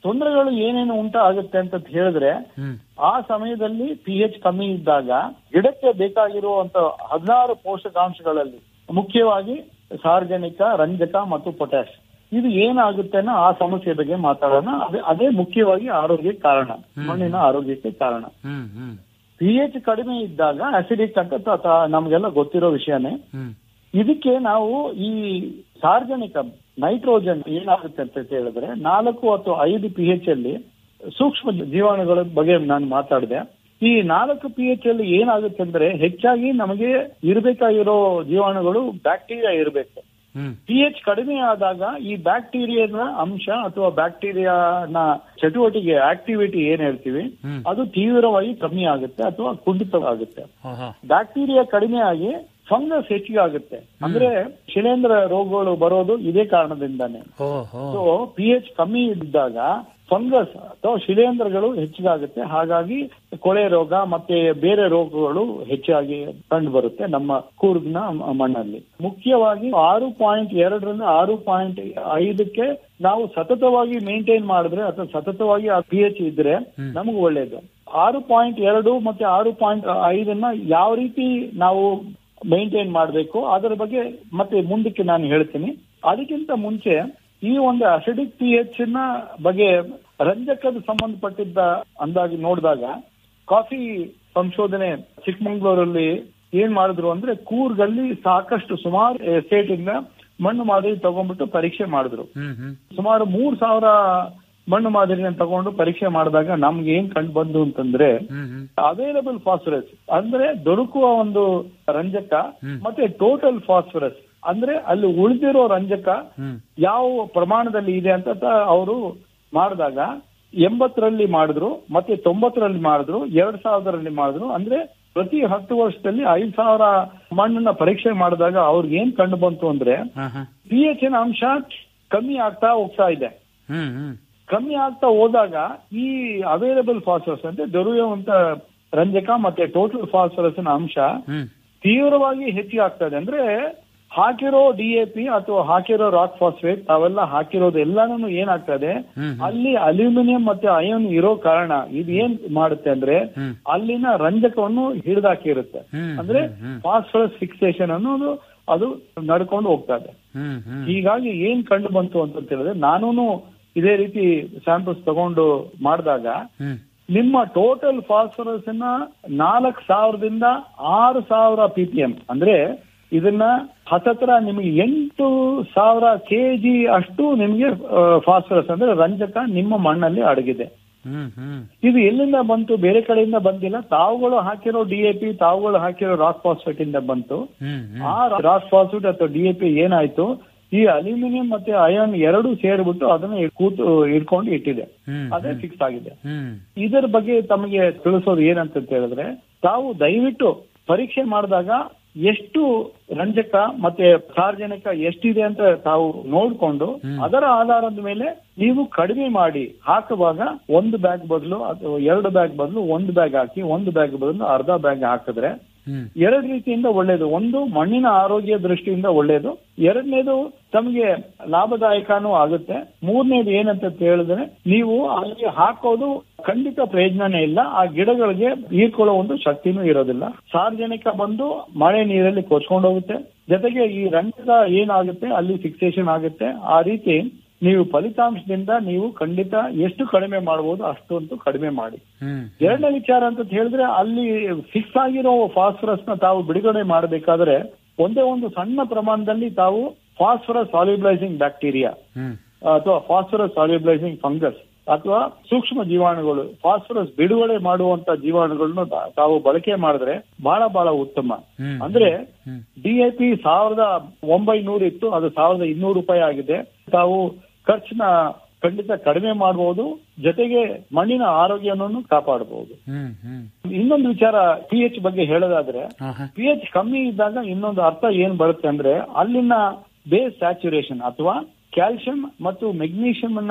ತೊಂದರೆಗಳು ಏನೇನು ಉಂಟಾಗುತ್ತೆ ಅಂತ ಹೇಳಿದ್ರೆ ಹ್ಮ್ ಆ ಸಮಯದಲ್ಲಿ ಪಿ ಎಚ್ ಕಮ್ಮಿ ಇದ್ದಾಗ ಗಿಡಕ್ಕೆ ಬೇಕಾಗಿರುವಂತ ಹದಿನಾರು ಪೋಷಕಾಂಶಗಳಲ್ಲಿ ಮುಖ್ಯವಾಗಿ ಸಾರ್ವಜನಿಕ ರಂಜಕ ಮತ್ತು ಪೊಟ್ಯಾಶ್ ಇದು ಏನಾಗುತ್ತೆ ಅನ್ನೋ ಆ ಸಮಸ್ಯೆ ಬಗ್ಗೆ ಮಾತಾಡೋಣ ಅದೇ ಅದೇ ಮುಖ್ಯವಾಗಿ ಆರೋಗ್ಯಕ್ಕೆ ಕಾರಣ ಮಣ್ಣಿನ ಆರೋಗ್ಯಕ್ಕೆ ಕಾರಣ ಹ್ಮ್ ಹ್ಮ್ ಪಿ ಎಚ್ ಕಡಿಮೆ ಇದ್ದಾಗ ಅಸಿಡಿಕ್ ಅಂತ ತ- ತ- ನಮ್ಗೆಲ್ಲ ಗೊತ್ತಿರೋ ವಿಷಯನೇ ಹ್ಮ್ ಇದಕ್ಕೆ ನಾವು ಈ ಸಾರ್ವಜನಿಕ ನೈಟ್ರೋಜನ್ ಏನಾಗುತ್ತೆ ಅಂತ ಹೇಳಿದ್ರೆ ನಾಲ್ಕು ಅಥವಾ ಐದು ಪಿ ಎಚ್ ಅಲ್ಲಿ ಸೂಕ್ಷ್ಮ ಜೀವಾಣುಗಳ ಬಗ್ಗೆ ನಾನು ಮಾತಾಡಿದೆ ಈ ನಾಲ್ಕು ಪಿ ಎಚ್ ಅಲ್ಲಿ ಏನಾಗುತ್ತೆ ಅಂದ್ರೆ ಹೆಚ್ಚಾಗಿ ನಮಗೆ ಇರಬೇಕಾಗಿರೋ ಜೀವಾಣುಗಳು ಬ್ಯಾಕ್ಟೀರಿಯಾ ಇರಬೇಕು ಹ್ಮ್ ಪಿ ಎಚ್ ಕಡಿಮೆ ಆದಾಗ ಈ ಬ್ಯಾಕ್ಟೀರಿಯಾದ ಅಂಶ ಅಥವಾ ಬ್ಯಾಕ್ಟೀರಿಯಾನ ಚಟುವಟಿಕೆ ಆಕ್ಟಿವಿಟಿ ಏನ್ ಹೇಳ್ತೀವಿ ಹ್ಮ್. ಅದು ತೀವ್ರವಾಗಿ ಕಮ್ಮಿ ಆಗುತ್ತೆ ಅಥವಾ ಕುಂಠಿತವಾಗುತ್ತೆ ಆಹಾ. ಬ್ಯಾಕ್ಟೀರಿಯಾ ಕಡಿಮೆ ಆಗಿ ಫಂಗಸ್ ಹೆಚ್ಚಿಗೆ ಆಗುತ್ತೆ ಅಂದ್ರೆ ಶಿಲೇಂಧ್ರ ರೋಗಗಳು ಬರೋದು ಇದೇ ಕಾರಣದಿಂದಾನೆ ಓ ಹೋ ಸೊ ಪಿ ಎಚ್ ಕಮ್ಮಿ ಇದ್ದಾಗ ಫಂಗಸ್ ಅಥವಾ ಶಿಲೇಂಧ್ರಗಳು ಹೆಚ್ಚಿಗಾಗುತ್ತೆ ಹಾಗಾಗಿ ಕೊಳೆ ರೋಗ ಮತ್ತೆ ಬೇರೆ ರೋಗಗಳು ಹೆಚ್ಚಾಗಿ ಕಂಡು ಬರುತ್ತೆ ನಮ್ಮ ಕೂರ್ಗ್ನ ಮ- ಮಣ್ಣಲ್ಲಿ ಮುಖ್ಯವಾಗಿ ಆರು ಪಾಯಿಂಟ್ ಎರಡರಿಂದ ಆರು ಪಾಯಿಂಟ್ ಐದಕ್ಕೆ ನಾವು ಸತತವಾಗಿ ಮೇಂಟೈನ್ ಮಾಡಿದ್ರೆ ಅಥವಾ ಸತತವಾಗಿ ಆ ಪಿ ಎಚ್ ಇದ್ರೆ ನಮಗೆ ಒಳ್ಳೇದು ಆರು ಪಾಯಿಂಟ್ ಎರಡು ಮತ್ತೆ ಆರು ಪಾಯಿಂಟ್ ಐದನ್ನ ಯಾವ ರೀತಿ ನಾವು ಮೇಂಟೈನ್ ಮಾಡಬೇಕು ಅದರ ಬಗ್ಗೆ ಮತ್ತೆ ಮುಂದಕ್ಕೆ ನಾನು ಹೇಳ್ತೀನಿ ಅದಕ್ಕಿಂತ ಮುಂಚೆ ಈ ಒಂದು ಅಸಿಡಿಕ್ ಪಿ ಎಚ್ ನ ಬಗ್ಗೆ ರಂಜಕದ ಸಂಬಂಧಪಟ್ಟಿದ್ದ ಅಂದಾಗಿ ನೋಡಿದಾಗ ಕಾಫಿ ಸಂಶೋಧನೆ ಚಿಕ್ಕಮಂಗ್ಳೂರಲ್ಲಿ ಏನ್ ಮಾಡಿದ್ರು ಅಂದ್ರೆ ಕೂರ್ಗಲ್ಲಿ ಸಾಕಷ್ಟು ಸುಮಾರು ಎಸ್ಟೇಟ್ ಇಂದ ಮಣ್ಣು ಮಾದರಿ ತಗೊಂಡ್ಬಿಟ್ಟು ಪರೀಕ್ಷೆ ಮಾಡಿದ್ರು ಹ್ಮ್ ಹ್ಮ್ ಸುಮಾರು ಮೂರ್ ಸಾವಿರ ಮಣ್ಣು ಮಾದರಿನ ತಗೊಂಡು ಪರೀಕ್ಷೆ ಮಾಡಿದಾಗ ನಮ್ಗೆ ಏನ್ ಕಂಡು ಬಂದು ಅಂತಂದ್ರೆ ಹ್ಮ್ ಹ್ಮ್ ಅವೈಲಬಲ್ ಫಾಸ್ಫರಸ್ ಅಂದ್ರೆ ದೊರಕುವ ಒಂದು ರಂಜಕ ಮತ್ತೆ ಟೋಟಲ್ ಫಾಸ್ಫರಸ್ ಅಂದ್ರೆ ಅಲ್ಲಿ ಉಳಿದಿರೋ ರಂಜಕ ಹ್ಮ್ ಯಾವ ಪ್ರಮಾಣದಲ್ಲಿ ಇದೆ ಅಂತ ಅವರು ಮಾಡಿದಾಗ ಎಂಬತ್ತರಲ್ಲಿ ಮಾಡಿದ್ರು ಮತ್ತೆ ತೊಂಬತ್ತರಲ್ಲಿ ಮಾಡಿದ್ರು ಎರಡ್ ಸಾವಿರದಲ್ಲಿ ಮಾಡಿದ್ರು ಅಂದ್ರೆ ಪ್ರತಿ ಹತ್ತು ವರ್ಷದಲ್ಲಿ ಐದ್ ಸಾವಿರ ಮಣ್ಣನ್ನ ಪರೀಕ್ಷೆ ಮಾಡಿದಾಗ ಅವ್ರಿಗೆ ಏನ್ ಕಂಡು ಬಂತು ಅಂದ್ರೆ ಆಹಾ. ಪಿ ಎಚ್ ನ ಅಂಶ ಕಮ್ಮಿ ಆಗ್ತಾ ಹೋಗ್ತಾ ಇದೆ ಹ್ಮ್ ಹ್ಮ್ ಕಮ್ಮಿ ಆಗ್ತಾ ಹೋದಾಗ ಈ ಅವೈಲಬಲ್ ಫಾಸ್ಫರಸ್ ಅಂದ್ರೆ ದೊರೆಯುವಂತ ರಂಜಕ ಮತ್ತೆ ಟೋಟಲ್ ಫಾಸ್ಫರಸ್ ನ ಅಂಶ ಹ್ಮ್ ತೀವ್ರವಾಗಿ ಹೆಚ್ಚಿಗೆ ಆಗ್ತದೆ ಅಂದ್ರೆ ಹಾಕಿರೋ ಡಿ ಎ ಪಿ ಅಥವಾ ಹಾಕಿರೋ ರಾಕ್ ಫಾಸ್ಫೇಟ್ ಅವೆಲ್ಲ ಹಾಕಿರೋದು ಎಲ್ಲಾನು ಏನಾಗ್ತದೆ ಹ್ಮ್ ಅಲ್ಲಿ ಅಲ್ಯೂಮಿನಿಯಂ ಮತ್ತೆ ಅಯೋನ್ ಇರೋ ಕಾರಣ ಇದು ಏನ್ ಮಾಡುತ್ತೆ ಅಂದ್ರೆ ಹ್ಮ್. ಅಲ್ಲಿನ ರಂಜಕವನ್ನು ಹಿಡಿದಾಕಿರುತ್ತೆ ಹ್ಮ್, ಅಂದ್ರೆ ಹ್ಮ್, ಹ್ಮ್. ಫಾಸ್ಫರಸ್ ಫಿಕ್ಸೇಷನ್ ಅನ್ನೋದು ಅದು ನಡ್ಕೊಂಡು ಹೋಗ್ತದೆ ಹ್ಮ್ ಹ್ಮ್ ಹೀಗಾಗಿ ಏನ್ ಕಂಡು ಬಂತು ಅಂತ ಹೇಳಿದ್ರೆ ನಾನು ಇದೇ ರೀತಿ ಸ್ಯಾಂಪಲ್ಸ್ ತಗೊಂಡು ಮಾಡಿದಾಗ ಹ್ಮ್ ನಿಮ್ಮ ಟೋಟಲ್ ಫಾಸ್ಫರಸ್ ನ ನಾಲ್ಕ್ ಸಾವಿರದಿಂದ ಆರು ಸಾವಿರ ಪಿ ಪಿ ಎಂ ಅಂದ್ರೆ ಇದನ್ನ ಹತ್ತತ್ರ ನಿಮಗೆ ಎಂಟು ಸಾವಿರ ಕೆಜಿ ಅಷ್ಟು ನಿಮಗೆ ಫಾಸ್ಫರಸ್ ಅಂದ್ರೆ ರಂಜಕ ನಿಮ್ಮ ಮಣ್ಣಲ್ಲಿ ಅಡಗಿದೆ ಹ್ಮ್ ಹ್ಮ್ ಇದು ಎಲ್ಲಿಂದ ಬಂತು ಬೇರೆ ಕಡೆಯಿಂದ ಬಂದಿಲ್ಲ ತಾವುಗಳು ಹಾಕಿರೋ ಡಿಎಪಿ ತಾವುಗಳು ಹಾಕಿರೋ ರಾಕ್ ಫಾಸ್ಫೇಟ್ ಇಂದ ಬಂತು ಹ್ಮ್ ಹ್ಮ್ ಆ ರಾಕ್ ಫಾಸ್ಫೇಟ್ ಅಥವಾ ಡಿಎಪಿ ಏನಾಯ್ತು ಈ ಅಲ್ಯೂಮಿನಿಯಂ ಮತ್ತೆ ಅಯಾನ್ ಎರಡು ಸೇರ್ಬಿಟ್ಟು ಅದನ್ನ ಕೂತು ಇಟ್ಕೊಂಡು ಇಟ್ಟಿದೆ ಹ್ಮ್ ಅದೇ ಫಿಕ್ಸ್ ಆಗಿದೆ ಹ್ಮ್ ಇದರ ಬಗ್ಗೆ ತಮಗೆ ತಿಳಿಸೋದು ಏನಂತ ಹೇಳಿದ್ರೆ ತಾವು ದಯವಿಟ್ಟು ಪರೀಕ್ಷೆ ಮಾಡಿದಾಗ ಎಷ್ಟು ರಂಜಕ ಮತ್ತೆ ಸಾರ್ವಜನಿಕ ಎಷ್ಟಿದೆ ಅಂತ ತಾವು ನೋಡ್ಕೊಂಡು ಅದರ ಆಧಾರದ ಮೇಲೆ ನೀವು ಕಡಿಮೆ ಮಾಡಿ ಹಾಕುವಾಗ ಒಂದು ಬ್ಯಾಗ್ ಬದಲು ಅಥವಾ ಎರಡು ಬ್ಯಾಗ್ ಬದಲು ಒಂದು ಬ್ಯಾಗ್ ಹಾಕಿ ಒಂದು ಬ್ಯಾಗ್ ಬದಲು ಅರ್ಧ ಬ್ಯಾಗ್ ಹಾಕಿದ್ರೆ ಹ್ಮ್ ಎರಡು ರೀತಿಯಿಂದ ಒಳ್ಳೇದು ಒಂದು ಮಣ್ಣಿನ ಆರೋಗ್ಯ ದೃಷ್ಟಿಯಿಂದ ಒಳ್ಳೇದು ಎರಡನೇದು ತಮಗೆ ಲಾಭದಾಯಕನೂ ಆಗುತ್ತೆ ಮೂರನೇದು ಏನಂತ ಹೇಳಿದ್ರೆ ನೀವು ಅಲ್ಲಿ ಹಾಕೋದು ಖಂಡಿತ ಪ್ರಯೋಜನನೇ ಇಲ್ಲ ಆ ಗಿಡಗಳಿಗೆ ಹೀರ್ಕೊಳ್ಳೋ ಒಂದು ಶಕ್ತಿನೂ ಇರೋದಿಲ್ಲ ಸಾರ್ವಜನಿಕ ಬಂದು ಮಳೆ ನೀರಲ್ಲಿ ಕೊಚ್ಕೊಂಡು ಹೋಗುತ್ತೆ ಜೊತೆಗೆ ಈ ರಂಜಕ ಏನಾಗುತ್ತೆ ಅಲ್ಲಿ ಫಿಕ್ಸೇಷನ್ ಆಗುತ್ತೆ ಆ ರೀತಿ ನೀವು ಫಲಿತಾಂಶದಿಂದ ನೀವು ಖಂಡಿತ ಎಷ್ಟು ಕಡಿಮೆ ಮಾಡಬಹುದು ಅಷ್ಟು ಅಂತೂ ಕಡಿಮೆ ಮಾಡಿ ಹ್ಮ್ ಎರಡನೇ ವಿಚಾರ ಅಂತ ಹೇಳಿದ್ರೆ ಅಲ್ಲಿ ಫಿಕ್ಸ್ ಆಗಿರೋ ಫಾಸ್ಫರಸ್ ನ ತಾವು ಬಿಡುಗಡೆ ಮಾಡಬೇಕಾದ್ರೆ ಒಂದೇ ಒಂದು ಸಣ್ಣ ಪ್ರಮಾಣದಲ್ಲಿ ತಾವು ಫಾಸ್ಫರಸ್ ಸಾಲ್ಯುಬ್ಲೈಸಿಂಗ್ ಬ್ಯಾಕ್ಟೀರಿಯಾ ಹ್ಮ್ ಅಥವಾ ಫಾಸ್ಫರಸ್ ಸಾಲ್ಯುಬ್ಲೈಸಿಂಗ್ ಫಂಗಸ್ ಅಥವಾ ಸೂಕ್ಷ್ಮ ಜೀವಾಣುಗಳು ಫಾಸ್ಫರಸ್ ಬಿಡುಗಡೆ ಮಾಡುವಂತ ಜೀವಾಣುಗಳನ್ನು ತಾ- ತಾವು ಬಳಕೆ ಮಾಡಿದ್ರೆ ಬಹಳ ಬಹಳ ಉತ್ತಮ ಹ್ಮ್. ಅಂದ್ರೆ ಹ್ಮ್. ಡಿಎಪಿ ಸಾವಿರದ ಒಂಬೈನೂರು ಇತ್ತು ಅದು ಸಾವಿರದ ಇನ್ನೂರು ರೂಪಾಯಿ ಆಗಿದೆ ತಾವು ಖರ್ಚನ್ನ ಖಂಡಿತ ಕಡಿಮೆ ಮಾಡಬಹುದು ಜೊತೆಗೆ ಮಣ್ಣಿನ ಆರೋಗ್ಯವನ್ನು ಕಾಪಾಡಬಹುದು ಹ್ಮ್ ಹ್ಮ್ ಇನ್ನೊಂದು ವಿಚಾರ ಪಿ ಎಚ್ ಬಗ್ಗೆ ಹೇಳೋದಾದ್ರೆ ಆಹಾ. ಪಿ ಎಚ್ ಕಮ್ಮಿ ಇದ್ದಾಗ ಇನ್ನೊಂದು ಅರ್ಥ ಏನ್ ಬರುತ್ತೆ ಅಂದ್ರೆ ಅಲ್ಲಿನ ಬೇಸ್ ಸ್ಯಾಚುರೇಷನ್ ಅಥವಾ ಕ್ಯಾಲ್ಸಿಯಂ ಮತ್ತು ಮೆಗ್ನೀಷಿಯಂ ಅನ್ನ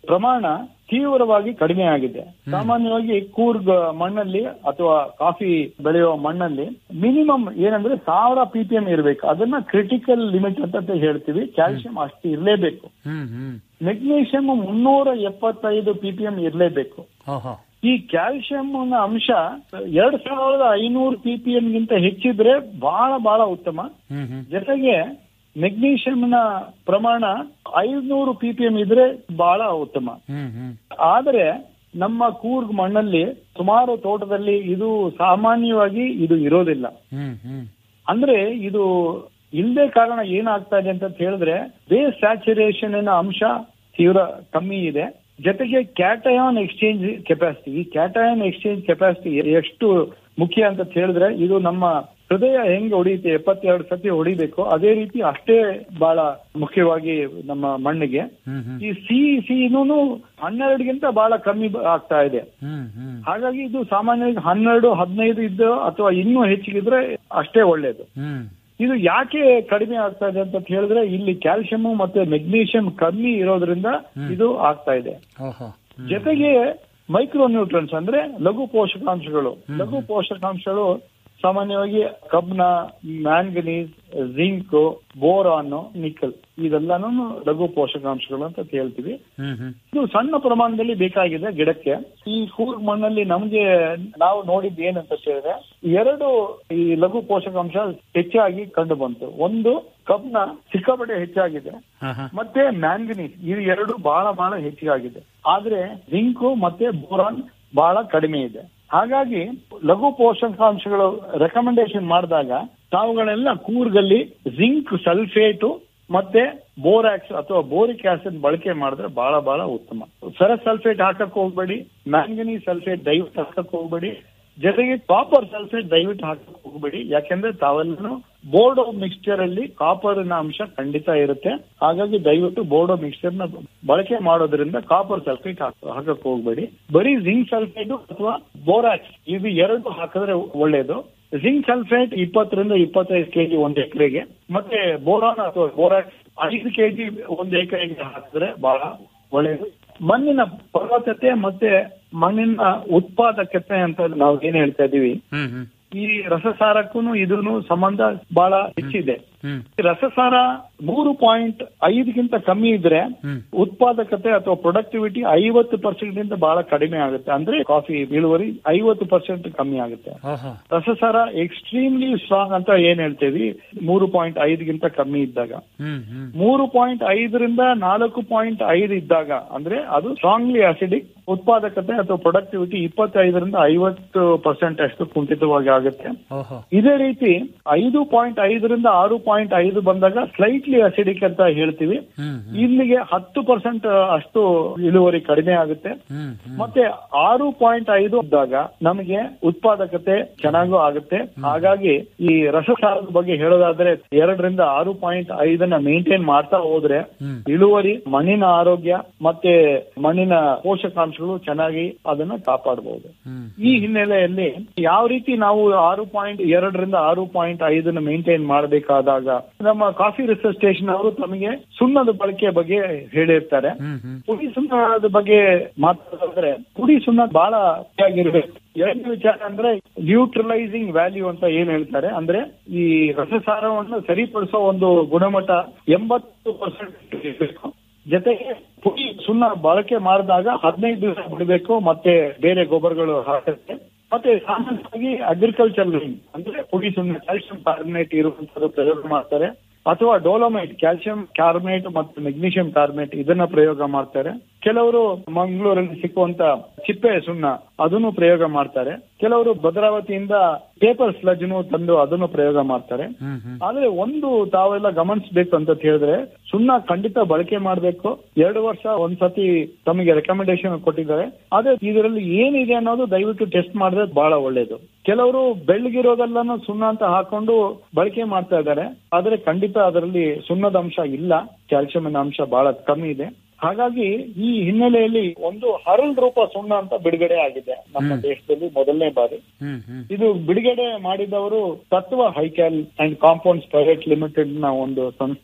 ಪ್ರಮಾಣ ತೀವ್ರವಾಗಿ ಕಡಿಮೆ ಆಗಿದೆ ಸಾಮಾನ್ಯವಾಗಿ ಕೂರ್ಗ್ ಮಣ್ಣಲ್ಲಿ ಅಥವಾ ಕಾಫಿ ಬೆಳೆಯುವ ಮಣ್ಣಲ್ಲಿ ಮಿನಿಮಮ್ ಏನಂದ್ರೆ ಸಾವಿರ ಪಿ ಪಿ ಎಂ ಇರಬೇಕು ಅದನ್ನ ಕ್ರಿಟಿಕಲ್ ಲಿಮಿಟ್ ಅಂತ ಹೇಳ್ತೀವಿ ಕ್ಯಾಲ್ಸಿಯಂ ಅಷ್ಟು ಇರಲೇಬೇಕು ಹ್ಮ್ ಹ್ಮ್ ಮೆಗ್ನೀಷಿಯಂ ಮುನ್ನೂರ ಎಪ್ಪತ್ತೈದು ಪಿ ಪಿ ಎಂ ಇರಲೇಬೇಕು ಓಹೋ ಈ ಕ್ಯಾಲ್ಸಿಯಂ ಅಂಶ ಎರಡ್ ಸಾವಿರದ ಐನೂರು ಪಿ ಪಿ ಎಂ ಗಿಂತ ಹೆಚ್ಚಿದ್ರೆ ಬಹಳ ಬಹಳ ಉತ್ತಮ ಹ್ಮ್ ಹ್ಮ್ ಜೊತೆಗೆ ಮೆಗ್ನೀಷಿಯಂನ ಪ್ರಮಾಣ ಐನೂರು ಪಿ ಪಿ ಎಂ ಇದ್ರೆ ಬಹಳ ಉತ್ತಮ ಹ್ಮ್ ಹ್ಮ್ ಆದರೆ ನಮ್ಮ ಕೂರ್ಗ್ ಮಣ್ಣಲ್ಲಿ ಸುಮಾರು ತೋಟದಲ್ಲಿ ಇದು ಸಾಮಾನ್ಯವಾಗಿ ಇದು ಇರೋದಿಲ್ಲ ಹ್ಮ್ ಹ್ಮ್ ಅಂದ್ರೆ ಇದು ಇಲ್ಲದೆ ಕಾರಣ ಏನಾಗ್ತಾ ಇದೆ ಅಂತ ಹೇಳಿದ್ರೆ ಬೇಸ್ ಸ್ಯಾಚುರೇಷನ್ ಅಂಶ ತೀವ್ರ ಕಮ್ಮಿ ಇದೆ ಜೊತೆಗೆ ಕ್ಯಾಟಯಾನ್ ಎಕ್ಸ್ಚೇಂಜ್ ಕೆಪಾಸಿಟಿ ಈ ಕ್ಯಾಟಯಾನ್ ಎಕ್ಸ್ಚೇಂಜ್ ಕೆಪಾಸಿಟಿ ಎಷ್ಟು ಮುಖ್ಯ ಅಂತ ಹೇಳಿದ್ರೆ ಇದು ನಮ್ಮ ಹೃದಯ ಹೆಂಗ್ ಹೊಡಿಯುತ್ತೆ ಎಪ್ಪತ್ತೆರಡು ಸತಿ ಹೊಡಿಬೇಕು ಅದೇ ರೀತಿ ಅಷ್ಟೇ ಬಹಳ ಮುಖ್ಯವಾಗಿ ನಮ್ಮ ಮಣ್ಣಿಗೆ ಹ್ಮ್ ಹ್ಮ್ ಈ ಸಿ ಸಿನೂ ಹನ್ನೆರಡಿಗಿಂತ ಬಹಳ ಕಮ್ಮಿ ಬ- ಆಗ್ತಾ ಇದೆ ಹ್ಮ್ ಹ್ಮ್ ಹಾಗಾಗಿ ಇದು ಸಾಮಾನ್ಯವಾಗಿ ಹನ್ನೆರಡು ಹದಿನೈದು ಇದ್ದು ಅಥವಾ ಇನ್ನೂ ಹೆಚ್ಚಿಗಿದ್ರೆ ಅಷ್ಟೇ ಒಳ್ಳೇದು ಹ್ಮ್ ಇದು ಯಾಕೆ ಕಡಿಮೆ ಆಗ್ತಾ ಇದೆ ಅಂತ ಹೇಳಿದ್ರೆ ಇಲ್ಲಿ ಕ್ಯಾಲ್ಸಿಯಂ ಮತ್ತೆ ಮೆಗ್ನೀಷಿಯಂ ಕಮ್ಮಿ ಇರೋದ್ರಿಂದ ಇದು ಆಗ್ತಾ ಇದೆ ಓಹೋ ಜೊತೆಗೆ ಮೈಕ್ರೋ ನ್ಯೂಟ್ರನ್ಸ್ ಅಂದ್ರೆ ಲಘು ಪೋಷಕಾಂಶಗಳು ಲಘು ಪೋಷಕಾಂಶಗಳು ಸಾಮಾನ್ಯವಾಗಿ ಕಬ್ನ ಮ್ಯಾಂಗನೀಸ್ ಜಿಂಕ್ ಬೋರಾನ್ ನಿಕಲ್ ಇದೆಲ್ಲಾನು ಲಘು ಪೋಷಕಾಂಶಗಳು ಅಂತ ಹೇಳ್ತೀವಿ ಹ್ಮ್ ಹ್ಮ್ ಇದು ಸಣ್ಣ ಪ್ರಮಾಣದಲ್ಲಿ ಬೇಕಾಗಿದೆ ಗಿಡಕ್ಕೆ ಈ ಕೂರ್ಗ್ ಮಣ್ಣಲ್ಲಿ ನಮ್ಗೆ ನಾವು ನೋಡಿದ್ದು ಏನಂತ ಹೇಳಿದ್ರೆ ಎರಡು ಈ ಲಘು ಪೋಷಕಾಂಶ ಹೆಚ್ಚಾಗಿ ಕಂಡು ಬಂತು ಒಂದು ಕಬ್ನ ಸಿಕ್ಕಾಪಟ್ಟೆ ಹೆಚ್ಚಾಗಿದೆ ಹಾ ಹಾ ಮತ್ತೆ ಮ್ಯಾಂಗನೀಸ್ ಇವು ಎರಡು ಬಹಳ ಬಹಳ ಹೆಚ್ಚಾಗಿದೆ ಆದ್ರೆ ಜಿಂಕು ಮತ್ತೆ ಬೋರಾನ್ ಬಹಳ ಕಡಿಮೆ ಇದೆ ಹಾಗಾಗಿ ಲಘು ಪೋಷಕಾಂಶಗಳು ರೆಕಮೆಂಡೇಶನ್ ಮಾಡಿದಾಗ ತಾವುಗಳೆಲ್ಲ ಕೂರ್ಗಲ್ಲಿ ಜಿಂಕ್ ಸಲ್ಫೇಟು ಮತ್ತೆ ಬೋರಾಕ್ಸ್ ಅಥವಾ ಬೋರಿಕ್ ಆಸಿಡ್ ಬಳಕೆ ಮಾಡಿದ್ರೆ ಬಹಳ ಬಹಳ ಉತ್ತಮ ಸರ ಸಲ್ಫೇಟ್ ಹಾಕಕ್ ಹೋಗ್ಬೇಡಿ ಮ್ಯಾಂಗನೀಸ್ ಸಲ್ಫೇಟ್ ದಯವಿಟ್ಟು ಹಾಕಕ್ ಹೋಗ್ಬೇಡಿ ಜೊತೆಗೆ ಕಾಪರ್ ಸಲ್ಫೇಟ್ ದಯವಿಟ್ಟು ಹಾಕಕ್ ಹೋಗ್ಬೇಡಿ ಯಾಕೆಂದ್ರೆ ತಾವೆಲ್ಲರೂ ಬೋರ್ಡೋ ಮಿಕ್ಸ್ಚರ್ ಅಲ್ಲಿ ಕಾಪರ್ ನ ಅಂಶ ಖಂಡಿತ ಇರುತ್ತೆ ಹಾಗಾಗಿ ದಯವಿಟ್ಟು ಬೋರ್ಡೋ ಮಿಕ್ಸ್ಚರ್ ನ ಬಳಕೆ ಮಾಡೋದ್ರಿಂದ ಕಾಪರ್ ಸಲ್ಫೇಟ್ ಹಾಕಕ್ ಹೋಗ್ಬೇಡಿ ಬರೀ ಜಿಂಕ್ ಸಲ್ಫೇಟ್ ಅಥವಾ ಬೋರಾಕ್ಸ್ ಇದು ಎರಡು ಹಾಕಿದ್ರೆ ಒಳ್ಳೇದು ಜಿಂಕ್ ಸಲ್ಫೇಟ್ ಇಪ್ಪತ್ತರಿಂದ ಇಪ್ಪತ್ತೈದು ಕೆಜಿ ಒಂದು ಎಕರೆಗೆ ಮತ್ತೆ ಬೋರಾನ್ ಅಥವಾ ಬೋರಾಕ್ಸ್ ಐದು ಕೆಜಿ ಒಂದು ಎಕರೆಗೆ ಹಾಕಿದ್ರೆ ಬಹಳ ಒಳ್ಳೆಯದು ಮಣ್ಣಿನ ಫಲವತ್ತತೆ ಮತ್ತೆ ಮಣ್ಣಿನ ಉತ್ಪಾದಕತೆ ಅಂತ ನಾವು ಏನ್ ಹೇಳ್ತಾ ಇದೀವಿ ಹ್ಮ್ ಹ್ಮ್ ಈ ರಸಸಾರಕ್ಕೂ ಇದೂ ಸಂಬಂಧ ಬಹಳ ಹೆಚ್ಚಿದೆ ಹ್ಮ್ ಈ ರಸಸಾರ ಮೂರು ಪಾಯಿಂಟ್ ಐದಕ್ಕಿಂತ ಕಮ್ಮಿ ಇದ್ರೆ ಹ್ಮ್. ಉತ್ಪಾದಕತೆ ಅಥವಾ ಪ್ರೊಡಕ್ಟಿವಿಟಿ ಐವತ್ತು ಪರ್ಸೆಂಟ್ ಇಂದ ಬಹಳ ಕಡಿಮೆ ಆಗುತ್ತೆ ಅಂದ್ರೆ ಕಾಫಿ ಇಳುವರಿ ಐವತ್ತು ಪರ್ಸೆಂಟ್ ಕಮ್ಮಿ ಆಗುತ್ತೆ ಓಹೋ ರಸಸಾರ ಎಕ್ಸ್ಟ್ರೀಮ್ಲಿ ಸ್ಟ್ರಾಂಗ್ ಅಂತ ಏನ್ ಹೇಳ್ತೇವಿ ಮೂರು ಪಾಯಿಂಟ್ ಐದಕ್ಕಿಂತ ಕಮ್ಮಿ ಇದ್ದಾಗ ಹ್ಮ್ ಹ್ಮ್ ಮೂರು ಪಾಯಿಂಟ್ ಐದರಿಂದ ನಾಲ್ಕು ಪಾಯಿಂಟ್ ಐದು ಇದ್ದಾಗ ಅಂದ್ರೆ ಅದು ಸ್ಟ್ರಾಂಗ್ಲಿ ಅಸಿಡಿಕ್ ಉತ್ಪಾದಕತೆ ಅಥವಾ ಪ್ರೊಡಕ್ಟಿವಿಟಿ ಇಪ್ಪತ್ತೈದರಿಂದ ಐವತ್ತು ಪರ್ಸೆಂಟ್ ಅಷ್ಟು ಕುಂಠಿತವಾಗಿ ಆಗುತ್ತೆ ಓಹೋ ಇದೇ ರೀತಿ ಐದು ಪಾಯಿಂಟ್ ಐದರಿಂದ ಆರು ಪಾಯಿಂಟ್ ಐದು ಬಂದಾಗ ಸ್ಲೈಟ್ಲಿ ಅಸಿಡಿಕ್ ಅಂತ ಹೇಳ್ತೀವಿ ಹ್ಮ್ ಇಲ್ಲಿಗೆ ಹತ್ತು ಪರ್ಸೆಂಟ್ ಅಷ್ಟು ಇಳುವರಿ ಕಡಿಮೆ ಆಗುತ್ತೆ ಹ್ಮ್ ಹ್ಮ್ ಮತ್ತೆ ಆರು ಪಾಯಿಂಟ್ ಐದು ಇದ್ದಾಗ ನಮಗೆ ಉತ್ಪಾದಕತೆ ಚೆನ್ನಾಗೂ ಆಗುತ್ತೆ ಹಾಗಾಗಿ ಈ ರಸಸಾರದ ಬಗ್ಗೆ ಹೇಳೋದಾದ್ರೆ ಎರಡರಿಂದ ಆರು ಪಾಯಿಂಟ್ ಐದನ್ನ ಮೇಂಟೈನ್ ಮಾಡ್ತಾ ಹೋದ್ರೆ ಹ್ಮ್. ಇಳುವರಿ ಮಣ್ಣಿನ ಆರೋಗ್ಯ ಮತ್ತೆ ಮಣ್ಣಿನ ಪೋಷಕಾಂಶಗಳು ಚೆನ್ನಾಗಿ ಅದನ್ನ ಕಾಪಾಡಬಹುದು ಹ್ಮ್ ಈ ಹಿನ್ನೆಲೆಯಲ್ಲಿ ಯಾವ ರೀತಿ ನಾವು ಆರು ಪಾಯಿಂಟ್ ಎರಡರಿಂದ ಆರು ಪಾಯಿಂಟ್ ಐದನ್ನ ಮೇಂಟೈನ್ ಮಾಡಬೇಕಾದಾಗ ನಮ್ಮ ಕಾಫಿ ರಿಸರ್ಚ್ ಸ್ಟೇಷನ್ ಅವರು ತಮಗೆ ಸುಣ್ಣದ ಬಳಕೆ ಬಗ್ಗೆ ಹೇಳಿರ್ತಾರೆ ಹ್ಮ್ ಹ್ಮ್ ಪುಡಿ ಸುಣ್ಣದ ಬಗ್ಗೆ ಮಾತಾಡಿದ್ರೆ ಪುಡಿ ಸುಣ್ಣ ಬಹಳ ಆಗಿರ್ಬೇಕು ಎರಡನೇ ವಿಚಾರ ಅಂದ್ರೆ ನ್ಯೂಟ್ರಲೈಸಿಂಗ್ ವ್ಯಾಲ್ಯೂ ಅಂತ ಏನ್ ಹೇಳ್ತಾರೆ ಅಂದ್ರೆ ಈ ರಸಸಾರವನ್ನು ಸರಿಪಡಿಸೋ ಒಂದು ಗುಣಮಟ್ಟ ಎಂಬತ್ತು ಪರ್ಸೆಂಟ್ ಇರಬೇಕು ಜೊತೆಗೆ ಪುಡಿ ಸುಣ್ಣ ಬಳಕೆ ಮಾಡಿದಾಗ ಹದಿನೈದು ದಿವಸ ಬಿಡಬೇಕು ಮತ್ತೆ ಬೇರೆ ಗೊಬ್ಬರಗಳು ಹಾಕುತ್ತೆ ಮತ್ತೆ ಸಾಮಾನ್ಯವಾಗಿ ಅಗ್ರಿಕಲ್ಚರ್ ಅಂದ್ರೆ ಪುಡಿ ಸುಣ್ಣ ಕ್ಯಾಲ್ಸಿಯಂ ಕಾರ್ಬನೇಟ್ ಇರುವಂತದ್ದು ಪ್ರಯೋಗ ಮಾಡ್ತಾರೆ ಅಥವಾ ಡೋಲೋಮೈಟ್ ಕ್ಯಾಲ್ಸಿಯಂ ಕಾರ್ಬನೇಟ್ ಮತ್ತು ಮೆಗ್ನೀಷಿಯಂ ಕಾರ್ಬನೇಟ್ ಇದನ್ನ ಪ್ರಯೋಗ ಮಾಡ್ತಾರೆ ಕೆಲವರು ಮಂಗಳೂರಲ್ಲಿ ಸಿಕ್ಕುವಂತ ಚಿಪ್ಪೆ ಸುಣ್ಣ ಅದನ್ನು ಪ್ರಯೋಗ ಮಾಡ್ತಾರೆ ಕೆಲವರು ಭದ್ರಾವತಿಯಿಂದ ಪೇಪರ್ ಸ್ಲಜ್ನು ತಂದು ಅದನ್ನು ಪ್ರಯೋಗ ಮಾಡ್ತಾರೆ ಹ್ಮ್ ಹ್ಮ್ ಆದ್ರೆ ಒಂದು ತಾವೆಲ್ಲ ಗಮನಿಸಬೇಕು ಅಂತ ಹೇಳಿದ್ರೆ ಸುಣ್ಣ ಖಂಡಿತ ಬಳಕೆ ಮಾಡಬೇಕು ಎರಡು ವರ್ಷ ಒಂದ್ಸತಿ ತಮಗೆ ರೆಕಮೆಂಡೇಶನ್ ಕೊಟ್ಟಿದ್ದಾರೆ ಆದ್ರೆ ಇದರಲ್ಲಿ ಏನಿದೆ ಅನ್ನೋದು ದಯವಿಟ್ಟು ಟೆಸ್ಟ್ ಮಾಡಿದ್ರೆ ಬಹಳ ಒಳ್ಳೇದು ಕೆಲವರು ಬೆಳ್ಳಗಿರೋದೆಲ್ಲನೂ ಸುಣ್ಣ ಅಂತ ಹಾಕೊಂಡು ಬಳಕೆ ಮಾಡ್ತಾ ಇದ್ದಾರೆ ಆದ್ರೆ ಖಂಡಿತ ಅದರಲ್ಲಿ ಸುಣ್ಣದ ಅಂಶ ಇಲ್ಲ ಕ್ಯಾಲ್ಸಿಯಂ ಅಂಶ ಬಹಳ ಕಮ್ಮಿ ಇದೆ ಹಾಗಾಗಿ ಈ ಹಿನ್ನೆಲೆಯಲ್ಲಿ ಒಂದು ಹರಳ್ ರೂಪ ಸುಣ್ಣ ಅಂತ ಬಿಡುಗಡೆ ಆಗಿದೆ ನಮ್ಮ ದೇಶದಲ್ಲಿ ಮೊದಲನೇ ಬಾರಿ ಹ್ಮ್ ಹ್ಮ್ ಇದು ಬಿಡುಗಡೆ ಮಾಡಿದವರು ತತ್ವ Hical and compounds private limited ನ ಒಂದು ಸಂಸ್ಥೆ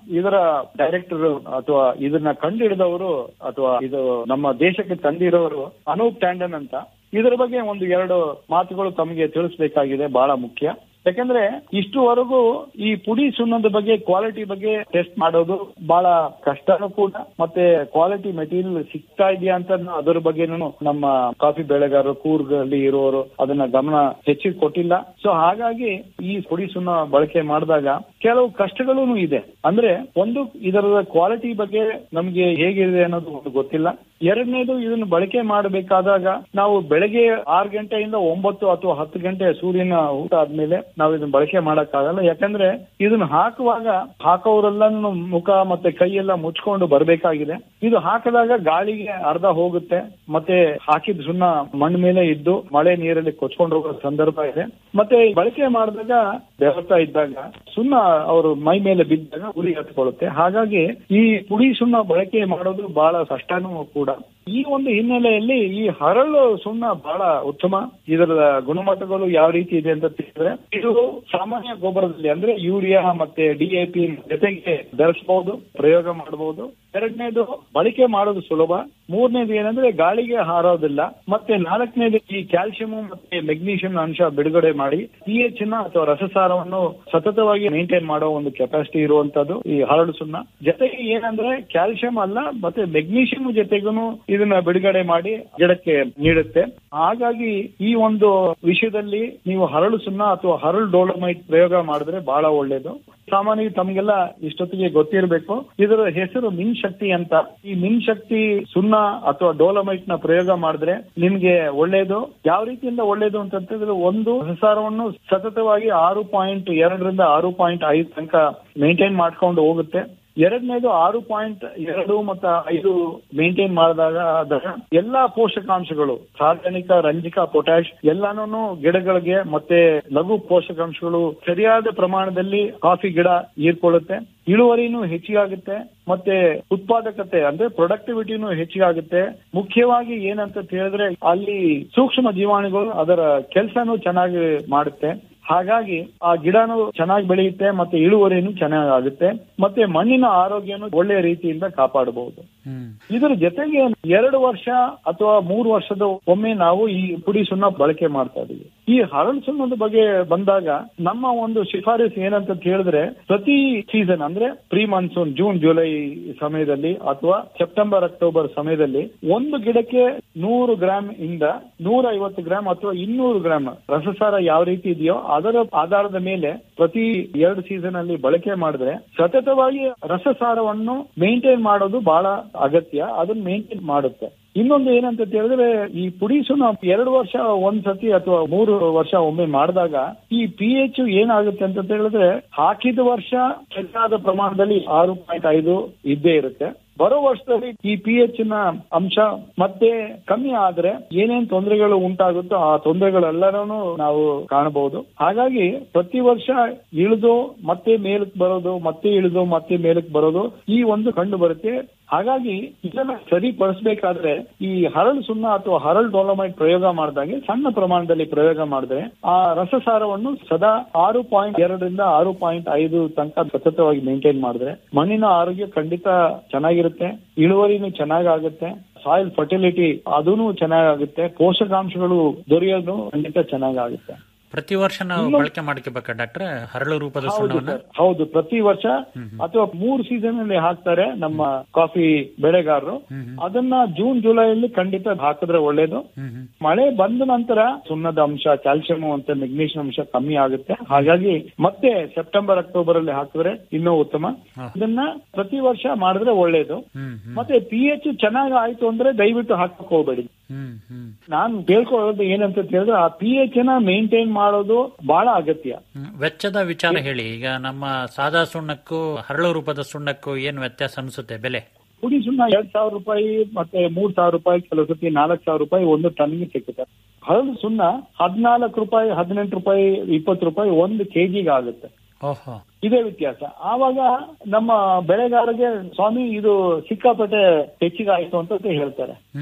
ಇದರ ಡೈರೆಕ್ಟರ್ ಅಥವಾ ಇದನ್ನ ಕಂಡುಹಿಡಿದವರು ಅಥವಾ ಇದು ನಮ್ಮ ದೇಶಕ್ಕೆ ತಂದಿರೋರು ಅನೂಪ್ ಟ್ಯಾಂಡನ್ ಅಂತ ಇದರ ಬಗ್ಗೆ ಒಂದು ಎರಡು ಮಾತುಗಳು ತಮಗೆ ತಿಳಿಸ್ಬೇಕಾಗಿದೆ ಬಹಳ ಮುಖ್ಯ ಯಾಕಂದ್ರೆ ಇಷ್ಟುವರೆಗೂ ಈ ಪುಡಿ ಸುಣ್ಣದ ಬಗ್ಗೆ ಕ್ವಾಲಿಟಿ ಬಗ್ಗೆ ಟೆಸ್ಟ್ ಮಾಡೋದು ಬಹಳ ಕಷ್ಟನೂ ಕೂಡ ಮತ್ತೆ ಕ್ವಾಲಿಟಿ ಮೆಟೀರಿಯಲ್ ಸಿಗ್ತಾ ಇದೆಯಾ ಅಂತ ಅದರ ಬಗ್ಗೆನೂ ನಮ್ಮ ಕಾಫಿ ಬೆಳೆಗಾರರು ಕೂರ್ಗಲ್ಲಿ ಇರೋರು ಅದನ್ನ ಗಮನ ಹೆಚ್ಚಿಗೆ ಕೊಟ್ಟಿಲ್ಲ ಸೊ ಹಾಗಾಗಿ ಈ ಪುಡಿ ಸುಣ್ಣ ಬಳಕೆ ಮಾಡಿದಾಗ ಕೆಲವು ಕಷ್ಟಗಳೂ ಇದೆ ಅಂದ್ರೆ ಒಂದು ಇದರ ಕ್ವಾಲಿಟಿ ಬಗ್ಗೆ ನಮ್ಗೆ ಹೇಗಿದೆ ಅನ್ನೋದು ಒಂದು ಗೊತ್ತಿಲ್ಲ ಎರಡನೇದು ಇದನ್ನು ಬಳಕೆ ಮಾಡಬೇಕಾದಾಗ ನಾವು ಬೆಳಗ್ಗೆ ಆರು ಗಂಟೆಯಿಂದ ಒಂಬತ್ತು ಅಥವಾ ಹತ್ತು ಗಂಟೆ ಸೂರ್ಯನ ಊಟ ಆದ್ಮೇಲೆ ನಾವು ಇದನ್ನ ಬಳಕೆ ಮಾಡಕ್ಕಾಗಲ್ಲ ಯಾಕಂದ್ರೆ ಇದನ್ನ ಹಾಕುವಾಗ ಹಾಕೋರೆಲ್ಲ ಮುಖ ಮತ್ತೆ ಕೈ ಎಲ್ಲ ಮುಚ್ಕೊಂಡು ಬರಬೇಕಾಗಿದೆ ಇದು ಹಾಕಿದಾಗ ಗಾಳಿಗೆ ಅರ್ಧ ಹೋಗುತ್ತೆ ಮತ್ತೆ ಹಾಕಿದ ಸುಣ್ಣ ಮಣ್ಣು ಮೇಲೆ ಇದ್ದು ಮಳೆ ನೀರಲ್ಲಿ ಕೊಚ್ಕೊಂಡು ಹೋಗೋ ಸಂದರ್ಭ ಇದೆ ಮತ್ತೆ ಬಳಕೆ ಮಾಡಿದಾಗ ಬೆವರ್ತಾ ಇದ್ದಾಗ ಸುಣ್ಣ ಅವರು ಮೈ ಮೇಲೆ ಬಿದ್ದಾಗ ಉರಿ ಹತ್ಕೊಳ್ಳುತ್ತೆ ಹಾಗಾಗಿ ಈ ಪುಡಿ ಸುಣ್ಣ ಬಳಕೆ ಮಾಡೋದು ಬಹಳ ಕಷ್ಟನೂ ಕೂಡ ಈ ಒಂದು ಹಿನ್ನೆಲೆಯಲ್ಲಿ ಈ ಹರಳು ಸುಣ್ಣ ಬಹಳ ಉತ್ತಮ ಇದರ ಗುಣಮಟ್ಟಗಳು ಯಾವ ರೀತಿ ಇದೆ ಅಂತ ತಿಳಿದ್ರೆ ಇದು ಸಾಮಾನ್ಯ ಗೊಬ್ಬರದಲ್ಲಿ ಅಂದ್ರೆ ಯೂರಿಯಾ ಮತ್ತೆ ಡಿಎಪಿ ಜೊತೆಗೆ ಬೆರೆಸಬಹುದು ಪ್ರಯೋಗ ಮಾಡಬಹುದು ಎರಡನೇದು ಬಳಕೆ ಮಾಡೋದು ಸುಲಭ ಮೂರನೇದು ಏನಂದ್ರೆ ಗಾಳಿಗೆ ಹಾರೋದಿಲ್ಲ ಮತ್ತೆ ನಾಲ್ಕನೇದು ಈ ಕ್ಯಾಲ್ಸಿಯಂ ಮತ್ತೆ ಮೆಗ್ನೀಷಿಯಂ ಅಂಶ ಬಿಡುಗಡೆ ಮಾಡಿ ಪಿ ಎಚ್ ನ ಅಥವಾ ರಸಸಾರವನ್ನು ಸತತವಾಗಿ ಮೇಂಟೈನ್ ಮಾಡೋ ಒಂದು ಕೆಪಾಸಿಟಿ ಇರುವಂತದ್ದು ಈ ಹರಳು ಸುಣ್ಣ ಜೊತೆಗೆ ಏನಂದ್ರೆ ಕ್ಯಾಲ್ಸಿಯಂ ಅಲ್ಲ ಮತ್ತೆ ಮೆಗ್ನೀಷಿಯಂ ಜೊತೆಗೂ ಇದನ್ನ ಬಿಡುಗಡೆ ಮಾಡಿ ಗಿಡಕ್ಕೆ ನೀಡುತ್ತೆ ಹಾಗಾಗಿ ಈ ಒಂದು ವಿಷಯದಲ್ಲಿ ನೀವು ಹರಳು ಸುಣ್ಣ ಅಥವಾ ಹರಳು ಡೋಲಮೈಟ್ ಪ್ರಯೋಗ ಮಾಡಿದ್ರೆ ಬಹಳ ಒಳ್ಳೇದು ಸಾಮಾನ್ಯ ತಮ್ಗೆಲ್ಲ ಇಷ್ಟೊತ್ತಿಗೆ ಗೊತ್ತಿರಬೇಕು ಇದರ ಹೆಸರು ಮಿನ್ ಶಕ್ತಿ ಅಂತ ಈ ಮಿನ್ ಶಕ್ತಿ ಸುಣ್ಣ ಅಥವಾ ಡೋಲಮೈಟ್ ನ ಪ್ರಯೋಗ ಮಾಡಿದ್ರೆ ನಿಮ್ಗೆ ಒಳ್ಳೇದು ಯಾವ ರೀತಿಯಿಂದ ಒಳ್ಳೇದು ಅಂತಂತಂದ್ರೆ ಒಂದು ಸಸಾರವನ್ನು ಸತತವಾಗಿ ಆರು ಪಾಯಿಂಟ್ ಎರಡರಿಂದ ಆರು ಪಾಯಿಂಟ್ ಐದು ತನಕ ಮೇಂಟೈನ್ ಮಾಡ್ಕೊಂಡು ಹೋಗುತ್ತೆ ಎರಡನೇದು ಆರು ಪಾಯಿಂಟ್ ಎರಡು ಮತ್ತು ಐದು ಮೇಂಟೈನ್ ಮಾಡಿದಾಗ ಆದಾಗ ಎಲ್ಲಾ ಪೋಷಕಾಂಶಗಳು ಸಾರ್ವಜನಿಕ ರಂಜಕ ಪೊಟ್ಯಾಶ್ ಎಲ್ಲಾನು ಗಿಡಗಳಿಗೆ ಮತ್ತೆ ಲಘು ಪೋಷಕಾಂಶಗಳು ಸರಿಯಾದ ಪ್ರಮಾಣದಲ್ಲಿ ಕಾಫಿ ಗಿಡ ಹೀರ್ಕೊಳ್ಳುತ್ತೆ ಇಳುವರಿನೂ ಹೆಚ್ಚಿಗಾಗುತ್ತೆ ಮತ್ತೆ ಉತ್ಪಾದಕತೆ ಅಂದ್ರೆ ಪ್ರೊಡಕ್ಟಿವಿಟಿನೂ ಹೆಚ್ಚಿಗಾಗುತ್ತೆ ಮುಖ್ಯವಾಗಿ ಏನಂತ ಹೇಳಿದ್ರೆ ಅಲ್ಲಿ ಸೂಕ್ಷ್ಮ ಜೀವಾಣುಗಳು ಅದರ ಕೆಲಸನೂ ಚೆನ್ನಾಗಿ ಮಾಡುತ್ತೆ ಹಾಗಾಗಿ ಆ ಗಿಡನು ಚೆನ್ನಾಗಿ ಬೆಳೆಯುತ್ತೆ ಮತ್ತೆ ಇಳುವರಿನೂ ಚೆನ್ನಾಗಿ ಆಗುತ್ತೆ ಮತ್ತೆ ಮಣ್ಣಿನ ಆರೋಗ್ಯನು ಒಳ್ಳೆಯ ರೀತಿಯಿಂದ ಕಾಪಾಡಬಹುದು ಇದರ ಜೊತೆಗೆ ಎರಡು ವರ್ಷ ಅಥವಾ ಮೂರು ವರ್ಷದ ಒಮ್ಮೆ ನಾವು ಈ ಪುಡಿ ಸುಣ್ಣ ಬಳಕೆ ಮಾಡ್ತಾ ಇದೀವಿ ಈ ಹರಳು ಸುಣ್ಣದ ಬಗ್ಗೆ ಬಂದಾಗ ನಮ್ಮ ಒಂದು ಶಿಫಾರಸು ಏನಂತ ಹೇಳಿದ್ರೆ ಪ್ರತಿ ಸೀಸನ್ ಅಂದ್ರೆ ಪ್ರೀ ಮಾನ್ಸೂನ್ ಜೂನ್ ಜುಲೈ ಸಮಯದಲ್ಲಿ ಅಥವಾ ಸೆಪ್ಟೆಂಬರ್ ಅಕ್ಟೋಬರ್ ಸಮಯದಲ್ಲಿ ಒಂದು ಗಿಡಕ್ಕೆ ನೂರು ಗ್ರಾಮ್ ಇಂದ ನೂರ ಐವತ್ತು ಗ್ರಾಮ್ ಅಥವಾ ಇನ್ನೂರು ಗ್ರಾಮ್ ರಸಸಾರ ಯಾವ ರೀತಿ ಇದೆಯೋ ಅದರ ಆಧಾರದ ಮೇಲೆ ಪ್ರತಿ ಎರಡು ಸೀಸನ್ ಅಲ್ಲಿ ಬಳಕೆ ಮಾಡಿದ್ರೆ ಸತತವಾಗಿ ರಸಸಾರವನ್ನು ಮೇಂಟೈನ್ ಮಾಡೋದು ಬಹಳ ಅಗತ್ಯ ಅದನ್ನ ಮೇಂಟೈನ್ ಮಾಡುತ್ತೆ ಇನ್ನೊಂದು ಏನಂತ ಹೇಳಿದ್ರೆ ಈ ಪುಡಿ ಸುಣ್ಣ ಎರಡು ವರ್ಷ ಒಂದ್ ಸತಿ ಅಥವಾ ಮೂರು ವರ್ಷ ಒಮ್ಮೆ ಮಾಡಿದಾಗ ಈ ಪಿ ಎಚ್ ಏನಾಗುತ್ತೆ ಅಂತ ಹೇಳಿದ್ರೆ ಹಾಕಿದ ವರ್ಷ ಸರಿಯಾದ ಪ್ರಮಾಣದಲ್ಲಿ ಆರು ಪಾಯಿಂಟ್ ಐದು ಇದ್ದೇ ಇರುತ್ತೆ ಬರೋ ವರ್ಷದಲ್ಲಿ ಈ ಪಿ ಎಚ್ ನ ಅಂಶ ಮತ್ತೆ ಕಮ್ಮಿ ಆದ್ರೆ ಏನೇನ್ ತೊಂದರೆಗಳು ಉಂಟಾಗುತ್ತೋ ಆ ತೊಂದರೆಗಳೆಲ್ಲರೂ ನಾವು ಕಾಣಬಹುದು ಹಾಗಾಗಿ ಪ್ರತಿ ವರ್ಷ ಇಳಿದು ಮತ್ತೆ ಮೇಲಕ್ಕೆ ಬರೋದು ಮತ್ತೆ ಇಳಿದು ಮತ್ತೆ ಮೇಲಕ್ಕೆ ಬರೋದು ಈ ಒಂದು ಕಂಡು ಬರುತ್ತೆ ಹಾಗಾಗಿ ಇದನ್ನ ಸರಿಪಡಿಸಬೇಕಾದ್ರೆ ಈ ಹರಳು ಸುಣ್ಣ ಅಥವಾ ಹರಳು ಡೋಲಮೈಟ್ ಪ್ರಯೋಗ ಮಾಡಿದಾಗೆ ಸಣ್ಣ ಪ್ರಮಾಣದಲ್ಲಿ ಪ್ರಯೋಗ ಮಾಡಿದ್ರೆ ಆ ರಸಸಾರವನ್ನು ಸದಾ ಆರು ಪಾಯಿಂಟ್ ಎರಡರಿಂದ ಆರು ಪಾಯಿಂಟ್ ಐದು ತನಕ ಸತತವಾಗಿ ಮೇಂಟೈನ್ ಮಾಡಿದ್ರೆ ಮಣ್ಣಿನ ಆರೋಗ್ಯ ಖಂಡಿತ ಚೆನ್ನಾಗಿರುತ್ತೆ ಇಳುವರಿನೂ ಚೆನ್ನಾಗಾಗುತ್ತೆ ಸಾಯಿಲ್ ಫರ್ಟಿಲಿಟಿ ಅದೂ ಚೆನ್ನಾಗಾಗುತ್ತೆ ಪೋಷಕಾಂಶಗಳು ದೊರೆಯೋದು ಖಂಡಿತ ಚೆನ್ನಾಗಾಗುತ್ತೆ ಪ್ರತಿ ವರ್ಷ ನಾವು ಬಳಕೆ ಮಾಡ್ಕೋಬೇಕಾ ಡಾಕ್ಟ್ರೆ ಹರಳು ರೂಪದ ಹೌದು ಸುಣ್ಣವನ್ನ ಸರ್ ಹೌದು ಪ್ರತಿ ವರ್ಷ ಅಥವಾ ಮೂರು ಸೀಸನ್ ಅಲ್ಲಿ ಹಾಕ್ತಾರೆ ನಮ್ಮ ಕಾಫಿ ಬೆಳೆಗಾರರು ಅದನ್ನ ಜೂನ್ ಜುಲೈ ಅಲ್ಲಿ ಖಂಡಿತ ಹಾಕಿದ್ರೆ ಒಳ್ಳೇದು ಮಳೆ ಬಂದ ನಂತರ ಸುಣ್ಣದ ಅಂಶ ಕ್ಯಾಲ್ಸಿಯಂ ಅಂತ ಮೆಗ್ನೀಷಿಯಂ ಅಂಶ ಕಮ್ಮಿ ಆಗುತ್ತೆ ಹಾಗಾಗಿ ಮತ್ತೆ ಸೆಪ್ಟೆಂಬರ್ ಅಕ್ಟೋಬರ್ ಅಲ್ಲಿ ಹಾಕಿದ್ರೆ ಇನ್ನೂ ಉತ್ತಮ ಇದನ್ನ ಪ್ರತಿ ವರ್ಷ ಮಾಡಿದ್ರೆ ಒಳ್ಳೇದು ಮತ್ತೆ ಪಿ ಎಚ್ ಚೆನ್ನಾಗಿ ಆಯ್ತು ಅಂದ್ರೆ ದಯವಿಟ್ಟು ಹಾಕಕ್ ಹೋಗ್ಬೇಡಿ ಹ್ಮ್ ಹ್ಮ್ ನಾನು ಕೇಳ್ಕೊಳ್ಳೋದು ಏನಂತ ಹೇಳಿದ್ರೆ ಆ ಪಿ ಎಚ್ ನ ಮೇಂಟೈನ್ ಮಾಡೋದು ಬಹಳ ಅಗತ್ಯ ಹ್ಮ್. ವೆಚ್ಚದ ವಿಚಾರ ಹೇಳಿ ಈಗ ನಮ್ಮ ಸಾದಾ ಸುಣ್ಣಕ್ಕೂ ಹರಳು ರೂಪದ ಸುಣ್ಣಕ್ಕೂ ಏನ್ ವ್ಯತ್ಯಾಸ ಅನಿಸುತ್ತೆ ಬೆಲೆ ಪುಡಿ ಸುಣ್ಣ ಎರಡ್ ಸಾವಿರ ರೂಪಾಯಿ ಮತ್ತೆ ಮೂರ್ ಸಾವಿರ ರೂಪಾಯಿ ಕೆಲವು ಸತಿ ನಾಲ್ಕು ಸಾವಿರ ರೂಪಾಯಿ ಒಂದು ಟನ್ಗೆ ಸಿಗುತ್ತೆ ಹರಳು ಸುಣ್ಣ ಹದಿನಾಲ್ಕು ರೂಪಾಯಿ ಹದಿನೆಂಟು ರೂಪಾಯಿ ಇಪ್ಪತ್ತು ರೂಪಾಯಿ ಒಂದು ಕೆಜಿಗೆ ಆಗುತ್ತೆ ಓಹೋ ಇದೇ ವ್ಯತ್ಯಾಸ ಆವಾಗ ನಮ್ಮ ಬೆಳೆಗಾರರಿಗೆ ಸ್ವಾಮಿ ಇದು ಸಿಕ್ಕಾಪಟ್ಟೆ ಹೆಚ್ಚಿಗೆ ಆಯ್ತು ಅಂತ ಹೇಳ್ತಾರೆ ಹ್ಮ್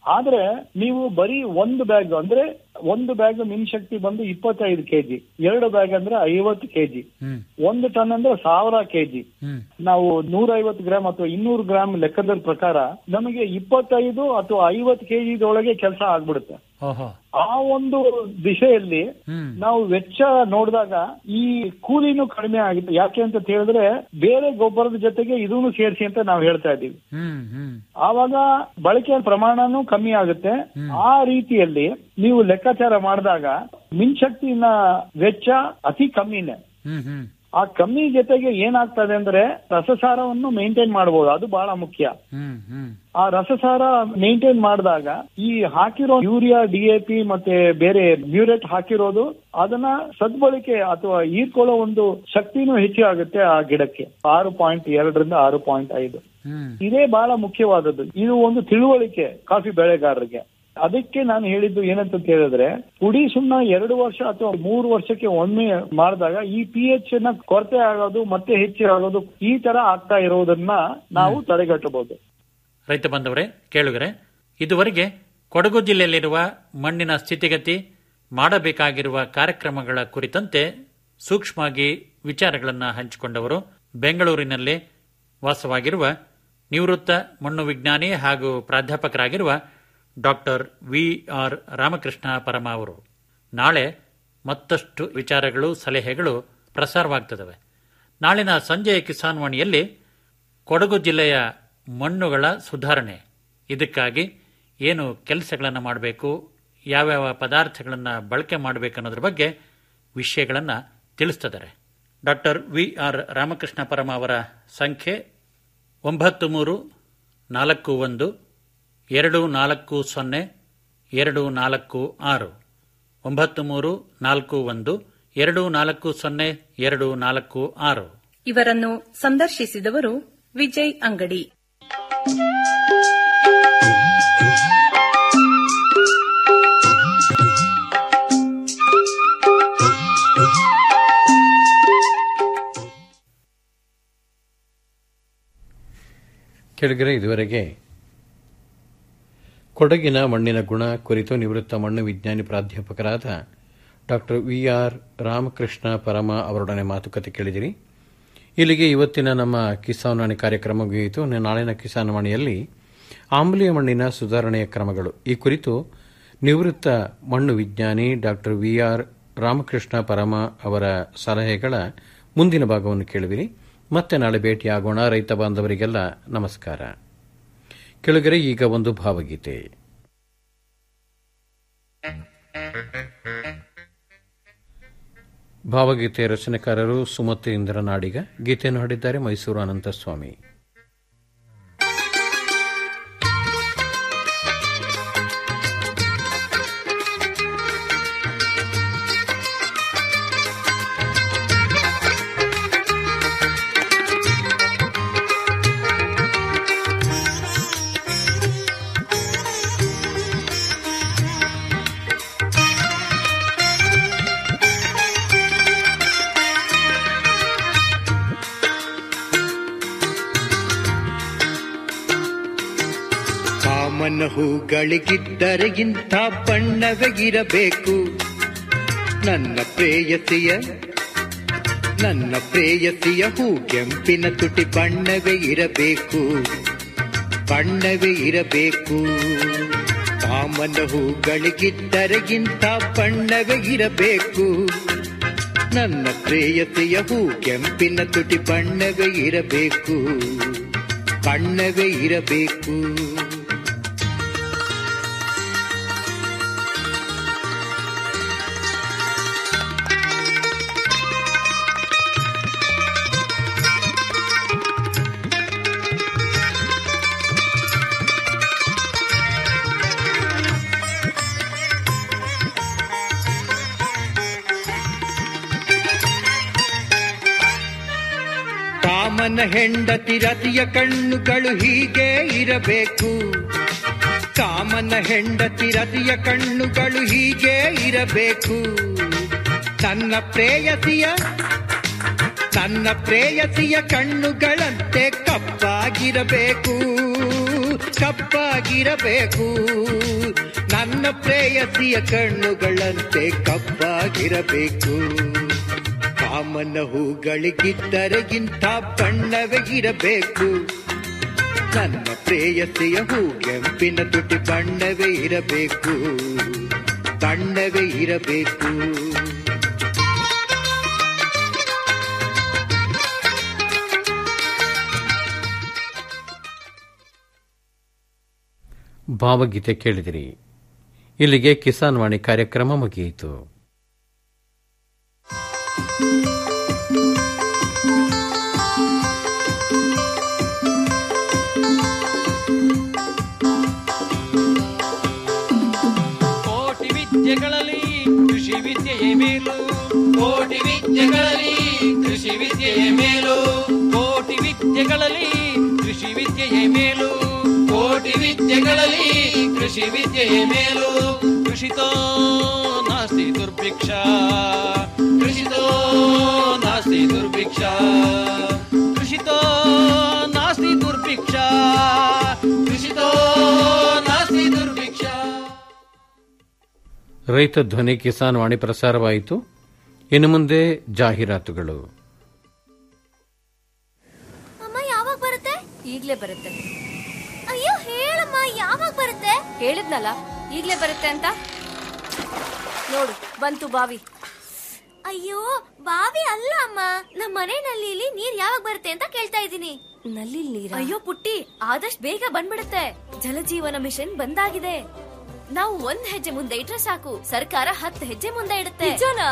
ಆದ್ರೆ ನೀವು ಬರೀ ಒಂದು ಬ್ಯಾಗ್ ಅಂದ್ರೆ ಒಂದು ಬ್ಯಾಗ್ ಶಕ್ತಿ ಬಂದು ಇಪ್ಪತ್ತೈದು ಕೆಜಿ ಎರಡು ಬ್ಯಾಗ್ ಅಂದ್ರೆ ಐವತ್ತು ಕೆಜಿ ಹ್ಮ್ ಒಂದು ಟನ್ ಅಂದ್ರೆ ಸಾವಿರ ಕೆಜಿ ಹ್ಮ್ ನಾವು ನೂರ ಐವತ್ತು ಗ್ರಾಮ್ ಅಥವಾ ಇನ್ನೂರು ಗ್ರಾಮ್ ಲೆಕ್ಕದ ಪ್ರಕಾರ ನಮಗೆ ಇಪ್ಪತ್ತೈದು ಅಥವಾ ಐವತ್ತು ಕೆಜಿದೊಳಗೆ ಕೆಲಸ ಆಗ್ಬಿಡುತ್ತೆ ಓಹೋ ಆ ಒಂದು ದಿಶೆಯಲ್ಲಿ ಹ್ಮ್ ನಾವು ವೆಚ್ಚ ನೋಡಿದಾಗ ಈ ಕೂಲಿನೂ ಕಡಿಮೆ ಆಗುತ್ತೆ ಯಾಕೆ ಅಂತ ಹೇಳಿದ್ರೆ ಬೇರೆ ಗೊಬ್ಬರದ ಜೊತೆಗೆ ಇದನ್ನು ಸೇರಿಸಿ ಅಂತ ನಾವು ಹೇಳ್ತಾ ಇದ್ದೀವಿ ಹ್ಮ್ ಹ್ಮ್ ಆವಾಗ ಬಳಕೆಯ ಪ್ರಮಾಣನೂ ಕಮ್ಮಿ ಆಗುತ್ತೆ ಆ ರೀತಿಯಲ್ಲಿ ನೀವು ಲೆಕ್ಕಾಚಾರ ಮಾಡಿದಾಗ ಮಿನ್ಶಕ್ತಿನ ವೆಚ್ಚ ಅತಿ ಕಮ್ಮಿನೇ ಹ್ಮ್ ಹ್ಮ್ ಆ ಕಮ್ಮಿ ಜೊತೆಗೆ ಏನಾಗ್ತದೆ ಅಂದ್ರೆ ರಸಸಾರವನ್ನು ಮೇಂಟೈನ್ ಮಾಡಬಹುದು ಅದು ಬಹಳ ಮುಖ್ಯ ಹ್ಮ್ ಹ್ಮ್ ಆ ರಸಸಾರ ಮೇಂಟೈನ್ ಮಾಡಿದಾಗ ಈ ಹಾಕಿರೋ ಯೂರಿಯಾ ಡಿಎಪಿ ಮತ್ತೆ ಬೇರೆ ಮ್ಯೂರೇಟ್ ಹಾಕಿರೋದು ಅದನ್ನ ಸದ್ಬಳಕೆ ಅಥವಾ ಹೀರ್ಕೊಳ್ಳೋ ಒಂದು ಶಕ್ತಿನೂ ಹೆಚ್ಚಾಗುತ್ತೆ ಆ ಗಿಡಕ್ಕೆ ಆರು ಪಾಯಿಂಟ್ ಎರಡರಿಂದ ಆರು ಪಾಯಿಂಟ್ ಐದು ಹ್ಮ್ ಇದೇ ಬಹಳ ಮುಖ್ಯವಾದದ್ದು ಇದು ಒಂದು ತಿಳುವಳಿಕೆ ಕಾಫಿ ಬೆಳೆಗಾರರಿಗೆ ಅದಕ್ಕೆ ನಾನು ಹೇಳಿದ್ದು ಏನಂತ ಕೇಳಿದ್ರೆ ಪುಡಿ ಸುಣ್ಣ ಎರಡು ವರ್ಷ ಅಥವಾ ಮೂರು ವರ್ಷಕ್ಕೆ ಒಮ್ಮೆ ಮಾಡಿದಾಗ ಈ ಪಿ ಎಚ್ ನ ಕೊರತೆ ಆಗೋದು ಮತ್ತೆ ಹೆಚ್ಚು ಆಗೋದು ಈ ತರ ಆಗ್ತಾ ಇರೋದನ್ನ ನಾವು ತಡೆಗಟ್ಟಬಹುದು ರೈತ ಬಂದವರೇ ಕೇಳುಗರೆ ಇದುವರೆಗೆ ಕೊಡಗು ಜಿಲ್ಲೆಯಲ್ಲಿರುವ ಮಣ್ಣಿನ ಸ್ಥಿತಿಗತಿ ಮಾಡಬೇಕಾಗಿರುವ ಕಾರ್ಯಕ್ರಮಗಳ ಕುರಿತಂತೆ ಸೂಕ್ಷ್ಮವಾಗಿ ವಿಚಾರಗಳನ್ನು ಹಂಚಿಕೊಂಡವರು ಬೆಂಗಳೂರಿನಲ್ಲಿ ವಾಸವಾಗಿರುವ ನಿವೃತ್ತ ಮಣ್ಣು ವಿಜ್ಞಾನಿ ಹಾಗೂ ಪ್ರಾಧ್ಯಾಪಕರಾಗಿರುವ doctor V R Ramakrishna Parama ಅವರು ನಾಳೆ ಮತ್ತಷ್ಟು ವಿಚಾರಗಳು ಸಲಹೆಗಳು ಪ್ರಸಾರವಾಗ್ತದವೆ ನಾಳಿನ ಸಂಜೆಯ ಕಿಸಾನ್ ವಾಣಿಯಲ್ಲಿ ಕೊಡಗು ಜಿಲ್ಲೆಯ ಮಣ್ಣುಗಳ ಸುಧಾರಣೆ ಇದಕ್ಕಾಗಿ ಏನು ಕೆಲಸಗಳನ್ನು ಮಾಡಬೇಕು ಯಾವ್ಯಾವ ಪದಾರ್ಥಗಳನ್ನು ಬಳಕೆ ಮಾಡಬೇಕು ಅನ್ನೋದ್ರ ಬಗ್ಗೆ ವಿಷಯಗಳನ್ನು ತಿಳಿಸ್ತಿದ್ದಾರೆ doctor V R Ramakrishna Parama ಅವರ ಸಂಖ್ಯೆ ಒಂಬತ್ತು ಮೂರು ನಾಲ್ಕು ಒಂದು ಎರಡು ನಾಲ್ಕು ಸೊನ್ನೆ ಎರಡು ನಾಲ್ಕು ಆರು ಒಂಬತ್ತು ಮೂರು ನಾಲ್ಕು ಒಂದು ಎರಡು ನಾಲ್ಕು ಸೊನ್ನೆ ಎರಡು ನಾಲ್ಕು ಆರು ಇವರನ್ನು ಸಂದರ್ಶಿಸಿದವರು ವಿಜಯ್ ಅಂಗಡಿ ಕೆಳಗರೆ ಇದುವರೆಗೆ ಕೊಡಗಿನ ಮಣ್ಣಿನ ಗುಣ ಕುರಿತು ನಿವೃತ್ತ ಮಣ್ಣು ವಿಜ್ಞಾನಿ ಪ್ರಾಧ್ಯಾಪಕರಾದ ಡಾಕ್ಟರ್ ವಿ ಆರ್ ರಾಮಕೃಷ್ಣ ಪರಮ ಅವರೊಡನೆ ಮಾತುಕತೆ ಕೇಳಿದಿರಿ ಇಲ್ಲಿಗೆ ಇವತ್ತಿನ ನಮ್ಮ ಕಿಸಾನ್ ವಾಣಿ ಕಾರ್ಯಕ್ರಮ ಮುಗಿಯಿತು ಇನ್ನು ನಾಳಿನ ಕಿಸಾನ್ ವಾಣಿಯಲ್ಲಿ ಆಮ್ಲೀಯ ಮಣ್ಣಿನ ಸುಧಾರಣೆಯ ಕ್ರಮಗಳು ಈ ಕುರಿತು ನಿವೃತ್ತ ಮಣ್ಣು ವಿಜ್ಞಾನಿ doctor V R Ramakrishna Parama ಅವರ ಸಲಹೆಗಳ ಮುಂದಿನ ಭಾಗವನ್ನು ಕೇಳುವಿರಿ ಮತ್ತೆ ನಾಳೆ ಭೇಟಿಯಾಗೋಣ ರೈತ ಬಾಂಧವರಿಗೆಲ್ಲ ನಮಸ್ಕಾರ ಕೆಳಗರೆ ಈಗ ಒಂದು ಭಾವಗೀತೆ ಭಾವಗೀತೆ ರಚನೆಕಾರರು ಸುಮತಿ ಇಂದ್ರ ನಾಡಿಗ ಗೀತೆಯನ್ನು ಹಾಡಿದ್ದಾರೆ ಮೈಸೂರು ಅನಂತಸ್ವಾಮಿ ಕಾಮನ ಹೂಗಳಿಗಿದ್ದರೆ ಇಂಥ ಬಣ್ಣವೇ ಇರಬೇಕು ನನ್ನ ಪ್ರೇಯಸಿಯ ನನ್ನ ಪ್ರೇಯಸಿಯ ಹೂ ಕೆಂಪಿನ ತುಟಿ ಬಣ್ಣವೇ ಇರಬೇಕು ಬಣ್ಣವೇ ಇರಬೇಕು ಕಾಮನ ಹೂಗಳಿಗಿದ್ದರೆ ಇಂಥ ಬಣ್ಣವೇ ಇರಬೇಕು ನನ್ನ ಪ್ರೇಯಸಿಯ ಹೂ ಕೆಂಪಿನ ತುಟಿ ಬಣ್ಣವೇ ಇರಬೇಕು ಬಣ್ಣವೇ ಇರಬೇಕು ಕಾಮನ ಹೆಂಡತಿ ರತಿಯ ಕಣ್ಣುಗಳು ಹೀಗೆ ಇರಬೇಕು ಕಾಮನ ಹೆಂಡತಿ ರತಿಯ ಕಣ್ಣುಗಳು ಹೀಗೆ ಇರಬೇಕು ತನ್ನ ಪ್ರೇಯಸಿಯ ತನ್ನ ಪ್ರೇಯಸಿಯ ಕಣ್ಣುಗಳಂತೆ ಕಪ್ಪಾಗಿರಬೇಕು ಕಪ್ಪಾಗಿರಬೇಕು ನನ್ನ ಪ್ರೇಯಸಿಯ ಕಣ್ಣುಗಳಂತೆ ಕಪ್ಪಾಗಿರಬೇಕು ಕಾಮನ ಹೂಗಳಿಗಿದ್ದರೆ ಇಂಥ ಬಣ್ಣವೇ ಇರಬೇಕು ನನ್ನ ಪ್ರೇಯಸಿಯ ಹೂಗೆಂಪಿನ ತುಟಿ ಬಣ್ಣವೇ ಇರಬೇಕು ಬಣ್ಣವೇ ಇರಬೇಕು ಭಾವಗೀತೆ ಕೇಳಿದಿರಿ ಇಲ್ಲಿಗೆ ಕಿಸಾನ್ ವಾಣಿ ಕಾರ್ಯಕ್ರಮ ಮುಗಿಯಿತು ಕೋಟಿ ವಿದ್ಯೆಗಳಲ್ಲಿ ಕೃಷಿ ವಿದ್ಯೆಯೇ ಮೇಲು ಕೋಟಿ ವಿದ್ಯೆಗಳಲ್ಲಿ ಕೃಷಿ ವಿದ್ಯೆಯೇ ಮೇಲು ಕೋಟಿ ವಿದ್ಯೆಗಳಲ್ಲಿ ಕೃಷಿ ವಿದ್ಯೆಯೇ ಮೇಲು ಕೋಟಿ ವಿದ್ಯೆಗಳಲ್ಲಿ ಕೃಷಿ ವಿದ್ಯೆಯೇ ಮೇಲು ಕೃಷಿತೋ ನಾಸ್ತಿ ದುರ್ಭಿಕ್ಷ ಕೃಷಿತೋ ನಾಸ್ತಿ ದುರ್ಭಿಕ್ಷ ಕೃಷಿತೋ ನಾಸ್ತಿ ದುರ್ಭಿಕ್ಷ ಕೃಷಿತೋ ನಾಸ್ತಿ ದುರ್ಭಿಕ್ಷ ರೈತ ಧ್ವನಿ ಕಿಸಾನ್ ವಾಣಿ ಪ್ರಸಾರವಾಯಿತು ಇನ್ನು ಮುಂದೆ ಜಾಹೀರಾತುಗಳು ಅಮ್ಮ ಯಾವಾಗ ಬರುತ್ತೆ ಈಗ್ಲೇ ಬರುತ್ತೆ ಅಯ್ಯೋ ಹೇಳಮ್ಮ ಯಾವಾಗ ಬರುತ್ತೆ ಹೇಳಿದ್ನಲ್ಲ ಈಗ್ಲೇ ಬರುತ್ತೆ ಅಂತ ನೋಡು ಬಂತು ಬಾವಿ ಅಯ್ಯೋ ಬಾವಿ ಅಲ್ಲ ಅಮ್ಮ ನಮ್ಮ ಮನೆ ನಲ್ಲಿಲಿ ನೀರ್ ಯಾವಾಗ ಬರುತ್ತೆ ಅಂತ ಕೇಳ್ತಾ ಇದ್ದೀನಿ ನಲ್ಲಿ ನೀರ ಅಯ್ಯೋ ಪುಟ್ಟಿ ಆದಷ್ಟು ಬೇಗ ಬಂದ್ಬಿಡುತ್ತೆ ಜಲಜೀವನ ಮಿಷನ್ ಬಂದಾಗಿದೆ ನಾವು ಒಂದ್ ಹೆಜ್ಜೆ ಮುಂದೆ ಇಟ್ರೆ ಸಾಕು ಸರ್ಕಾರ ಹತ್ತು ಹೆಜ್ಜೆ ಮುಂದೆ ಇಡುತ್ತೆ ನಿಜನಾ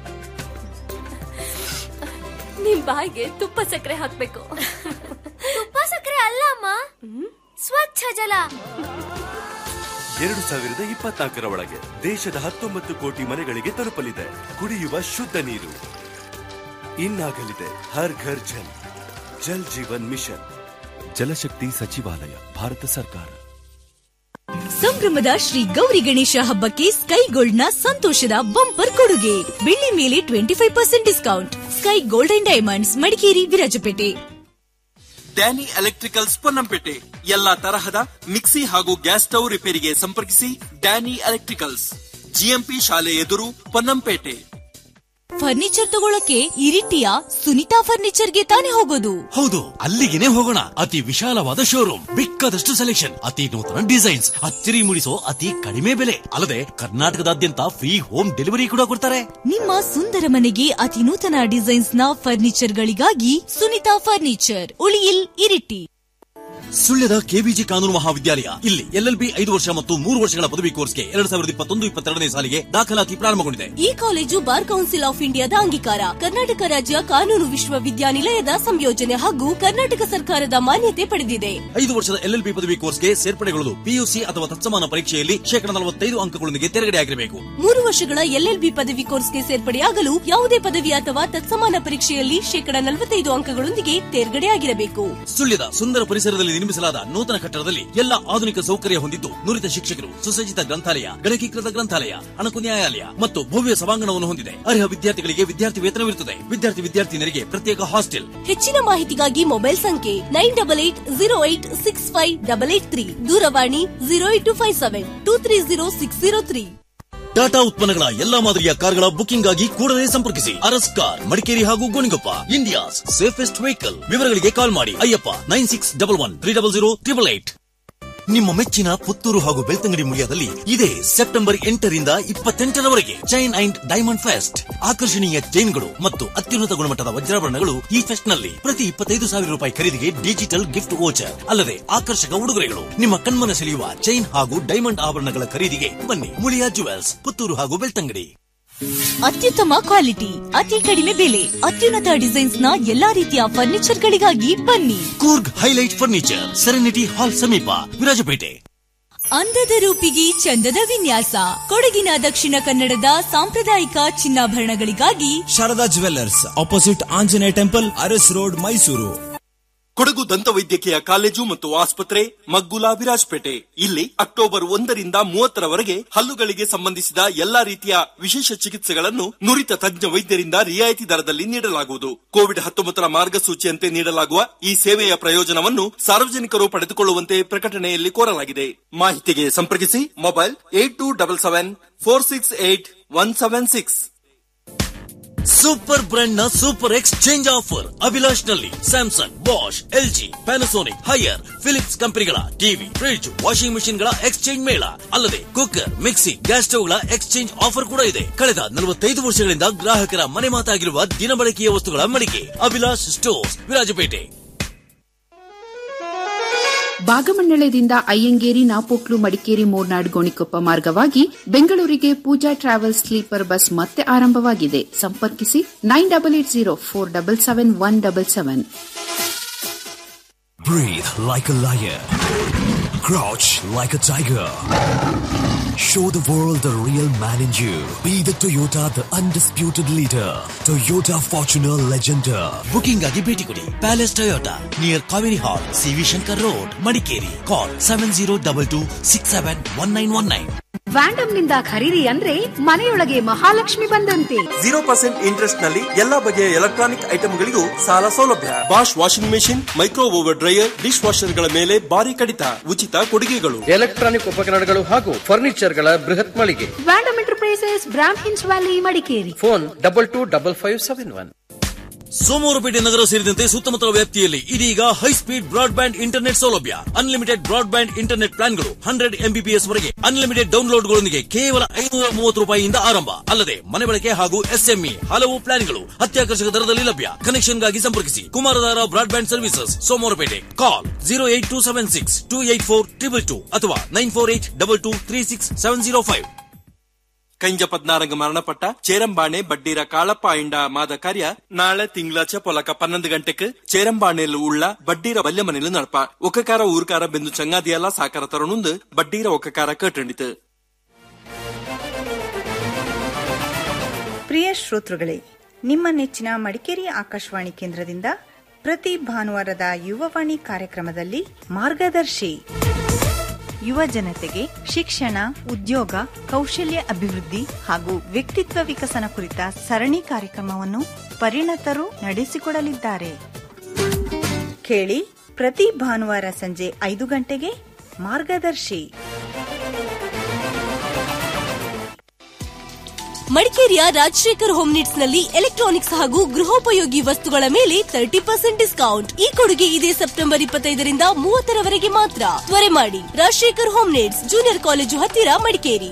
ನಿಮ್ ಬಾಯಿಗೆ ತುಪ್ಪ ಸಕ್ಕರೆ ಹಾಕ್ಬೇಕು ತುಪ್ಪ ಸಕ್ಕರೆ ಅಲ್ಲ ಅಮ್ಮ ಸ್ವಚ್ಛ ಜಲ ಎರಡು ಸಾವಿರದ ಇಪ್ಪತ್ನಾಲ್ಕರ ಒಳಗೆ ದೇಶದ ಹತ್ತೊಂಬತ್ತು ಕೋಟಿ ಮನೆಗಳಿಗೆ ತಲುಪಲಿದೆ ಕುಡಿಯುವ ಶುದ್ಧ ನೀರು ಇನ್ನಾಗಲಿದೆ ಹರ್ ಘರ್ ಜಲ್ ಜಲ್ ಜೀವನ್ ಮಿಷನ್ ಜಲಶಕ್ತಿ ಸಚಿವಾಲಯ ಭಾರತ ಸರ್ಕಾರ ಸಂಭ್ರಮದ ಶ್ರೀ ಗೌರಿ ಗಣೇಶ ಹಬ್ಬಕ್ಕೆ ಸ್ಕೈ ಗೋಲ್ಡ್ ನ ಸಂತೋಷದ ಬಂಪರ್ ಕೊಡುಗೆ ಬೆಳ್ಳಿ ಮೇಲೆ twenty five percent discount sky gold and diamonds Madikeri Virajpet Danny electricals Ponnampet ಎಲ್ಲಾ ತರಹದ ಮಿಕ್ಸಿ ಹಾಗೂ ಗ್ಯಾಸ್ ಸ್ಟವ್ ರಿಪೇರಿಗೆ ಸಂಪರ್ಕಿಸಿ ಡ್ಯಾನಿ ಎಲೆಕ್ಟ್ರಿಕಲ್ಸ್ ಜಿಎಂಪಿ ಶಾಲೆ ಎದುರು ಪೊನ್ನಂಪೇಟೆ ಫರ್ನಿಚರ್ ತಗೊಳಕ್ಕೆ ಇರಿಟಿಯ ಸುನಿತಾ ಫರ್ನಿಚರ್ಗೆ ತಾನೇ ಹೋಗೋದು ಹೌದು ಅಲ್ಲಿಗೆನೆ ಹೋಗೋಣ ಅತಿ ವಿಶಾಲವಾದ ಶೋರೂಮ್ ಬೇಕಾದಷ್ಟು ಸೆಲೆಕ್ಷನ್ ಅತಿ ನೂತನ ಡಿಸೈನ್ಸ್ ಅಚ್ಚರಿ ಮೂಡಿಸೋ ಅತಿ ಕಡಿಮೆ ಬೆಲೆ ಅಲ್ಲದೆ ಕರ್ನಾಟಕದಾದ್ಯಂತ ಫ್ರೀ ಹೋಮ್ ಡೆಲಿವರಿ ಕೂಡ ಕೊಡ್ತಾರೆ ನಿಮ್ಮ ಸುಂದರ ಮನೆಗೆ ಅತಿ ನೂತನ ಡಿಸೈನ್ಸ್ ನ ಫರ್ನಿಚರ್ ಗಳಿಗಾಗಿ ಸುನಿತಾ ಫರ್ನಿಚರ್ ಉಳಿಯಿಲ್ ಇರಿಟಿ ಸುಳ್ಯದ ಕೆಬಿಜಿ ಕಾನೂನು ಮಹಾವಿದ್ಯಾಲಯ ಇಲ್ಲಿ ಎಲ್ಎಲ್ಬಿ ಐದು ವರ್ಷ ಮತ್ತು ಮೂರು ವರ್ಷಗಳ ಪದವಿ ಕೋರ್ಸ್ಗೆ ಎರಡ್ ಸಾವಿರದ ಇಪ್ಪತ್ತೊಂದು ಇಪ್ಪತ್ತೆರಡನೇ ಸಾಲಿಗೆ ದಾಖಲಾತಿ ಪ್ರಾರಂಭಗೊಂಡಿದೆ ಈ ಕಾಲೇಜು ಬಾರ್ ಕೌನ್ಸಿಲ್ ಆಫ್ ಇಂಡಿಯಾದ ಅಂಗೀಕಾರ ಕರ್ನಾಟಕ ರಾಜ್ಯ ಕಾನೂನು ವಿಶ್ವವಿದ್ಯಾನಿಲಯದ ಸಂಯೋಜನೆ ಹಾಗೂ ಕರ್ನಾಟಕ ಸರ್ಕಾರದ ಮಾನ್ಯತೆ ಪಡೆದಿದೆ ಐದು ವರ್ಷದ ಎಲ್ಎಲ್ಬಿ ಪದವಿ ಕೋರ್ಸ್ಗೆ ಸೇರ್ಪಡೆಗೊಳ್ಳಲು ಪಿಯುಸಿ ಅಥವಾ ತತ್ಸಮಾನ ಪರೀಕ್ಷೆಯಲ್ಲಿ ಶೇಕಡ ನಲವತ್ತೈದು ಅಂಕಗಳೊಂದಿಗೆ ತೆರಗಡೆಯಾಗಿರಬೇಕು ಮೂರು ವರ್ಷಗಳ ಎಲ್ಎಲ್ಬಿ ಪದವಿ ಕೋರ್ಸ್ಗೆ ಸೇರ್ಪಡೆಯಾಗಲು ಯಾವುದೇ ಪದವಿ ಅಥವಾ ತತ್ಸಮಾನ ಪರೀಕ್ಷೆಯಲ್ಲಿ ಶೇಕಡ ನಲವತ್ತೈದು ಅಂಕಗಳೊಂದಿಗೆ ತೇರ್ಗಡೆಯಾಗಿರಬೇಕು ಸುಳ್ಯದ ಸುಂದರ ಪರಿಸರದಲ್ಲಿ ನಿರ್ಮಿಸಲಾದ ನೂತನ ಕಟ್ಟಡದಲ್ಲಿ ಎಲ್ಲ ಆಧುನಿಕ ಸೌಕರ್ಯ ಹೊಂದಿದ್ದು ನುರಿತ ಶಿಕ್ಷಕರು ಸುಸಜ್ಜಿತ ಗ್ರಂಥಾಲಯ ಗಣಕೀಕೃತ ಗ್ರಂಥಾಲಯ ಅಣಕು ನ್ಯಾಯಾಲಯ ಮತ್ತು ಭವ್ಯ ಸಭಾಂಗಣವನ್ನು ಹೊಂದಿದೆ ಅರ್ಹ ವಿದ್ಯಾರ್ಥಿಗಳಿಗೆ ವಿದ್ಯಾರ್ಥಿ ವೇತನವಿರುತ್ತದೆ ವಿದ್ಯಾರ್ಥಿ ವಿದ್ಯಾರ್ಥಿನಿಯರಿಗೆ ಪ್ರತ್ಯೇಕ ಹಾಸ್ಟೆಲ್ ಹೆಚ್ಚಿನ ಮಾಹಿತಿಗಾಗಿ ಮೊಬೈಲ್ ಸಂಖ್ಯೆ nine double eight zero eight six five double eight three ದೂರವಾಣಿ zero eight two five seven two three zero six zero three Tata ಉತ್ಪನ್ನಗಳ ಎಲ್ಲಾ ಮಾದರಿಯ ಕಾರ್ಗಳ ಬುಕಿಂಗ್ ಆಗಿ ಕೂಡಲೇ ಸಂಪರ್ಕಿಸಿ ಅರಸ್ ಕಾರ್ ಮಡಿಕೇರಿ ಹಾಗೂ ಗೋಣಿಗೊಪ್ಪ ಇಂಡಿಯಾಸ್ ಸೇಫೆಸ್ಟ್ ವೆಹಿಕಲ್ ವಿವರಗಳಿಗೆ ಕಾಲ್ ಮಾಡಿ Ayyappa nine six double one three double zero triple eight ನಿಮ್ಮ ಮೆಚ್ಚಿನ ಪುತ್ತೂರು ಹಾಗೂ ಬೆಳ್ತಂಗಡಿ ಮುಳಿಯದಲ್ಲಿ ಇದೇ ಸೆಪ್ಟೆಂಬರ್ ಎಂಟರಿಂದ ಇಪ್ಪತ್ತೆಂಟರವರೆಗೆ ಚೈನ್ ಅಂಡ್ ಡೈಮಂಡ್ ಫೆಸ್ಟ್ ಆಕರ್ಷಣೀಯ ಚೈನ್ಗಳು ಮತ್ತು ಅತ್ಯುನ್ನತ ಗುಣಮಟ್ಟದ ವಜ್ರಾಭರಣಗಳು ಈ ಫೆಸ್ಟ್ ನಲ್ಲಿ ಪ್ರತಿ ಇಪ್ಪತ್ತೈದು ಸಾವಿರ ರೂಪಾಯಿ ಖರೀದಿಗೆ ಡಿಜಿಟಲ್ ಗಿಫ್ಟ್ ವೋಚರ್ ಅಲ್ಲದೆ ಆಕರ್ಷಕ ಉಡುಗೊರೆಗಳು ನಿಮ್ಮ ಕಣ್ಮನ ಸೆಳೆಯುವ ಚೈನ್ ಹಾಗೂ ಡೈಮಂಡ್ ಆಭರಣಗಳ ಖರೀದಿಗೆ ಬನ್ನಿ ಮುಳಿಯಾ ಜುವೆಲ್ಸ್ ಪುತ್ತೂರು ಹಾಗೂ ಬೆಳ್ತಂಗಡಿ ಅತ್ಯುತ್ತಮ ಕ್ವಾಲಿಟಿ ಅತಿ ಕಡಿಮೆ ಬೆಲೆ ಅತ್ಯುನ್ನತ ಡಿಸೈನ್ಸ್ ನ ಎಲ್ಲಾ ರೀತಿಯ ಫರ್ನಿಚರ್ ಗಳಿಗಾಗಿ ಬನ್ನಿ Coorg highlight furniture serenity hall ಸಮೀಪ ವಿರಾಜಪೇಟೆ ಅಂದದ ರೂಪಿಗೆ ಚಂದದ ವಿನ್ಯಾಸ ಕೊಡಗಿನ ದಕ್ಷಿಣ ಕನ್ನಡದ ಸಾಂಪ್ರದಾಯಿಕ ಚಿನ್ನಾಭರಣಗಳಿಗಾಗಿ Sharada jewellers opposite Anjaneya temple Aras road Mysuru Kodagu ದಂತವೈದ್ಯಕೀಯ ಕಾಲೇಜು ಮತ್ತು ಆಸ್ಪತ್ರೆ ಮಗ್ಗುಲ ವಿರಾಜಪೇಟೆ ಇಲ್ಲಿ ಅಕ್ಟೋಬರ್ ಒಂದರಿಂದ ಮೂವತ್ತರವರೆಗೆ ಹಲ್ಲುಗಳಿಗೆ ಸಂಬಂಧಿಸಿದ ಎಲ್ಲಾ ರೀತಿಯ ವಿಶೇಷ ಚಿಕಿತ್ಸೆಗಳನ್ನು ನುರಿತ ತಜ್ಞ ವೈದ್ಯರಿಂದ ರಿಯಾಯಿತಿ ದರದಲ್ಲಿ ನೀಡಲಾಗುವುದು ಕೋವಿಡ್ ಹತ್ತೊಂಬತ್ತರ ಮಾರ್ಗಸೂಚಿಯಂತೆ ನೀಡಲಾಗುವ ಈ ಸೇವೆಯ ಪ್ರಯೋಜನವನ್ನು ಸಾರ್ವಜನಿಕರು ಪಡೆದುಕೊಳ್ಳುವಂತೆ ಪ್ರಕಟಣೆಯಲ್ಲಿ ಕೋರಲಾಗಿದೆ ಮಾಹಿತಿಗೆ ಸಂಪರ್ಕಿಸಿ mobile eight two double seven four six eight one seven six super brand ನ ಸೂಪರ್ ಎಕ್ಸ್ಚೇಂಜ್ ಆಫರ್ ಅಭಿಲಾಷ್ ನಲ್ಲಿ Samsung Bosch LG Panasonic Haier Philips ಕಂಪನಿಗಳ ಟಿವಿ ಫ್ರಿಡ್ಜ್ ವಾಷಿಂಗ್ ಮೆಷಿನ್ ಗಳ ಎಕ್ಸ್ಚೇಂಜ್ ಮೇಳ ಅಲ್ಲದೆ ಕುಕ್ಕರ್ ಮಿಕ್ಸಿ ಗ್ಯಾಸ್ ಸ್ಟವ್ ಗಳ exchange offer ಕೂಡ ಇದೆ ಕಳೆದ ನಲವತ್ತೈದು ವರ್ಷಗಳಿಂದ ಗ್ರಾಹಕರ ಮನೆ ಮಾತಾಗಿರುವ ದಿನಬಳಕೆಯ ವಸ್ತುಗಳ ಮಳಿಗೆ ಅಭಿಲಾಷ್ ಸ್ಟೋರ್ಸ್ ವಿರಾಜಪೇಟೆ ಭಾಗಮಂಡಲದಿಂದ ಅಯ್ಯಂಗೇರಿ ನಾಪೋಕ್ಲು ಮಡಿಕೇರಿ ಮೂರ್ನಾಡ್ ಗೋಣಿಕೊಪ್ಪ ಮಾರ್ಗವಾಗಿ ಬೆಂಗಳೂರಿಗೆ ಪೂಜಾ ಟ್ರಾವೆಲ್ಸ್ ಸ್ಲೀಪರ್ ಬಸ್ ಮತ್ತೆ ಆರಂಭವಾಗಿದೆ ಸಂಪರ್ಕಿಸಿ nine double eight zero four double seven one double seven Breathe like a lion. Crouch like a tiger. Show the world the real man in you. Be the Toyota, the undisputed leader. Toyota Fortuner Legender. Booking ಆಗಿ ಭೇಟಿ ಕೊಡಿ palace Toyota near Kaveri hall CV Shankar road Madikeri call seven zero double two six seven one nine one nine ವ್ಯಾಂಡಮ್ ನಿಂದ ಖರೀದಿ ಅಂದ್ರೆ ಮನೆಯೊಳಗೆ ಮಹಾಲಕ್ಷ್ಮಿ ಬಂದಂತೆ zero percent interest ನಲ್ಲಿ ಎಲ್ಲಾ ಬಗೆಯ ಎಲೆಕ್ಟ್ರಾನಿಕ್ ಐಟಮ್ಗಳಿಗೂ ಸಾಲ ಸೌಲಭ್ಯ Bosch washing machine micro oven dryer dish ವಾಷರ್ಗಳ ಮೇಲೆ ಭಾರಿ ಕಡಿತ ಉಚಿತ ಕೊಡುಗೆಗಳು ಎಲೆಕ್ಟ್ರಾನಿಕ್ ಉಪಕರಣಗಳು ಹಾಗೂ ಫರ್ನಿಚರ್ಗಳ ಬೃಹತ್ ಮಳಿಗೆ ವ್ಯಾಂಡಮ್ ಎಂಟರ್ಪ್ರೈಸಸ್ ಬ್ರಾಮ್ ಹಿನ್ಸ್ valley Madikeri phone double two double five seven one Somwarpet ನಗರ ಸೇರಿದಂತೆ ಸುತ್ತಮುತ್ತಲ ವ್ಯಾಪ್ತಿಯಲ್ಲಿ ಇದೀಗ high speed broadband internet ಸೌಲಭ್ಯ ಅನ್ಲಿಮಿಟೆಡ್ ಬ್ರಾಡ್ ಬ್ಯಾಂಡ್ ಇಂಟರ್ನೆಟ್ ಪ್ಲಾನ್ಗಳು ಹಂಡ್ರೆಡ್ ಎಂಬಿಪಿಎಸ್ ವರೆಗೆ ಅನ್ಲಿಮಿಟೆಡ್ ಡೌನ್ಲೋಡ್ಗಳೊಂದಿಗೆ ಕೇವಲ ಐನೂರ ಮೂವತ್ತು ರೂಪಾಯಿಯಿಂದ ಆರಂಭ ಅಲ್ಲದೆ ಮನೆ ಬಳಕೆ ಹಾಗೂ ಎಸ್ಎಂಇ ಹಲವು ಪ್ಲಾನ್ಗಳು ಅತ್ಯಾಕರ್ಷಕ ದರದಲ್ಲಿ ಲಭ್ಯ ಕನೆಕ್ಷನ್ಗಾಗಿ ಸಂಪರ್ಕಿಸಿ Kumaradhara broadband services Somwarpet call zero eight two seven six two eight four triple two ಅಥವಾ nine four eight double two three six seven zero five ಕೈಂಜ ಪದ್ನಾರಂಗ ಮರಣಪಟ್ಟ ಚೇರಂಬಾಣೆ ಬಡ್ಡೀರ ಕಾಳಪ್ಪ ಇಂಡ ಮಾದ ಕಾರ್ಯ ನಾಳೆ ತಿಂಗಳಾಚ ಪೊಲಕ ಪನ್ನೊಂದು ಗಂಟೆಕ್ ಚೇರಂಬಾಣೆಲು ಉಳ್ಳ ಬಡ್ಡೀರ ಬಲ್ಯಮನೆಲು ನಡಪ ಒಕ್ಕಕಾರ ಊರ್ಕಾರ ಬೆಂದು ಚಂಗಾದಿಯಲ್ಲ ಸಾಕಾರ ತರುಣುಂದು ಬಡ್ಡೀರ ಒಕ್ಕಕಾರ ಕಟ್ಟಂಡಿತು ಪ್ರಿಯ ಶ್ರೋತೃಗಳೇ ನಿಮ್ಮ ನೆಚ್ಚಿನ ಮಡಿಕೇರಿ ಆಕಾಶವಾಣಿ ಕೇಂದ್ರದಿಂದ ಪ್ರತಿ ಭಾನುವಾರದ ಯುವವಾಣಿ ಕಾರ್ಯಕ್ರಮದಲ್ಲಿ ಮಾರ್ಗದರ್ಶಿ ಯುವ ಜನತೆಗೆ ಶಿಕ್ಷಣ ಉದ್ಯೋಗ ಕೌಶಲ್ಯ ಅಭಿವೃದ್ಧಿ ಹಾಗೂ ವ್ಯಕ್ತಿತ್ವ ವಿಕಸನ ಕುರಿತ ಸರಣಿ ಕಾರ್ಯಕ್ರಮವನ್ನು ಪರಿಣತರು ನಡೆಸಿಕೊಡಲಿದ್ದಾರೆ ಕೇಳಿ ಪ್ರತಿ ಭಾನುವಾರ ಸಂಜೆ ಐದು ಗಂಟೆಗೆ ಮಾರ್ಗದರ್ಶಿ ಮಡಿಕೇರಿಯ ರಾಜಶೇಖರ್ ಹೋಮ್ ನೀಡ್ಸ್ ನಲ್ಲಿ ಎಲೆಕ್ಟ್ರಾನಿಕ್ಸ್ ಹಾಗೂ ಗೃಹೋಪಯೋಗಿ ವಸ್ತುಗಳ ಮೇಲೆ ತರ್ಟಿ ಪರ್ಸೆಂಟ್ ಡಿಸ್ಕೌಂಟ್ ಈ ಕೊಡುಗೆ ಇದೇ ಸೆಪ್ಟೆಂಬರ್ ಇಪ್ಪತ್ತೈದರಿಂದ ಮೂವತ್ತರವರೆಗೆ ಮಾತ್ರ ತ್ವರೆ ಮಾಡಿ Rajashekhar home needs junior college ಹತ್ತಿರ ಮಡಿಕೇರಿ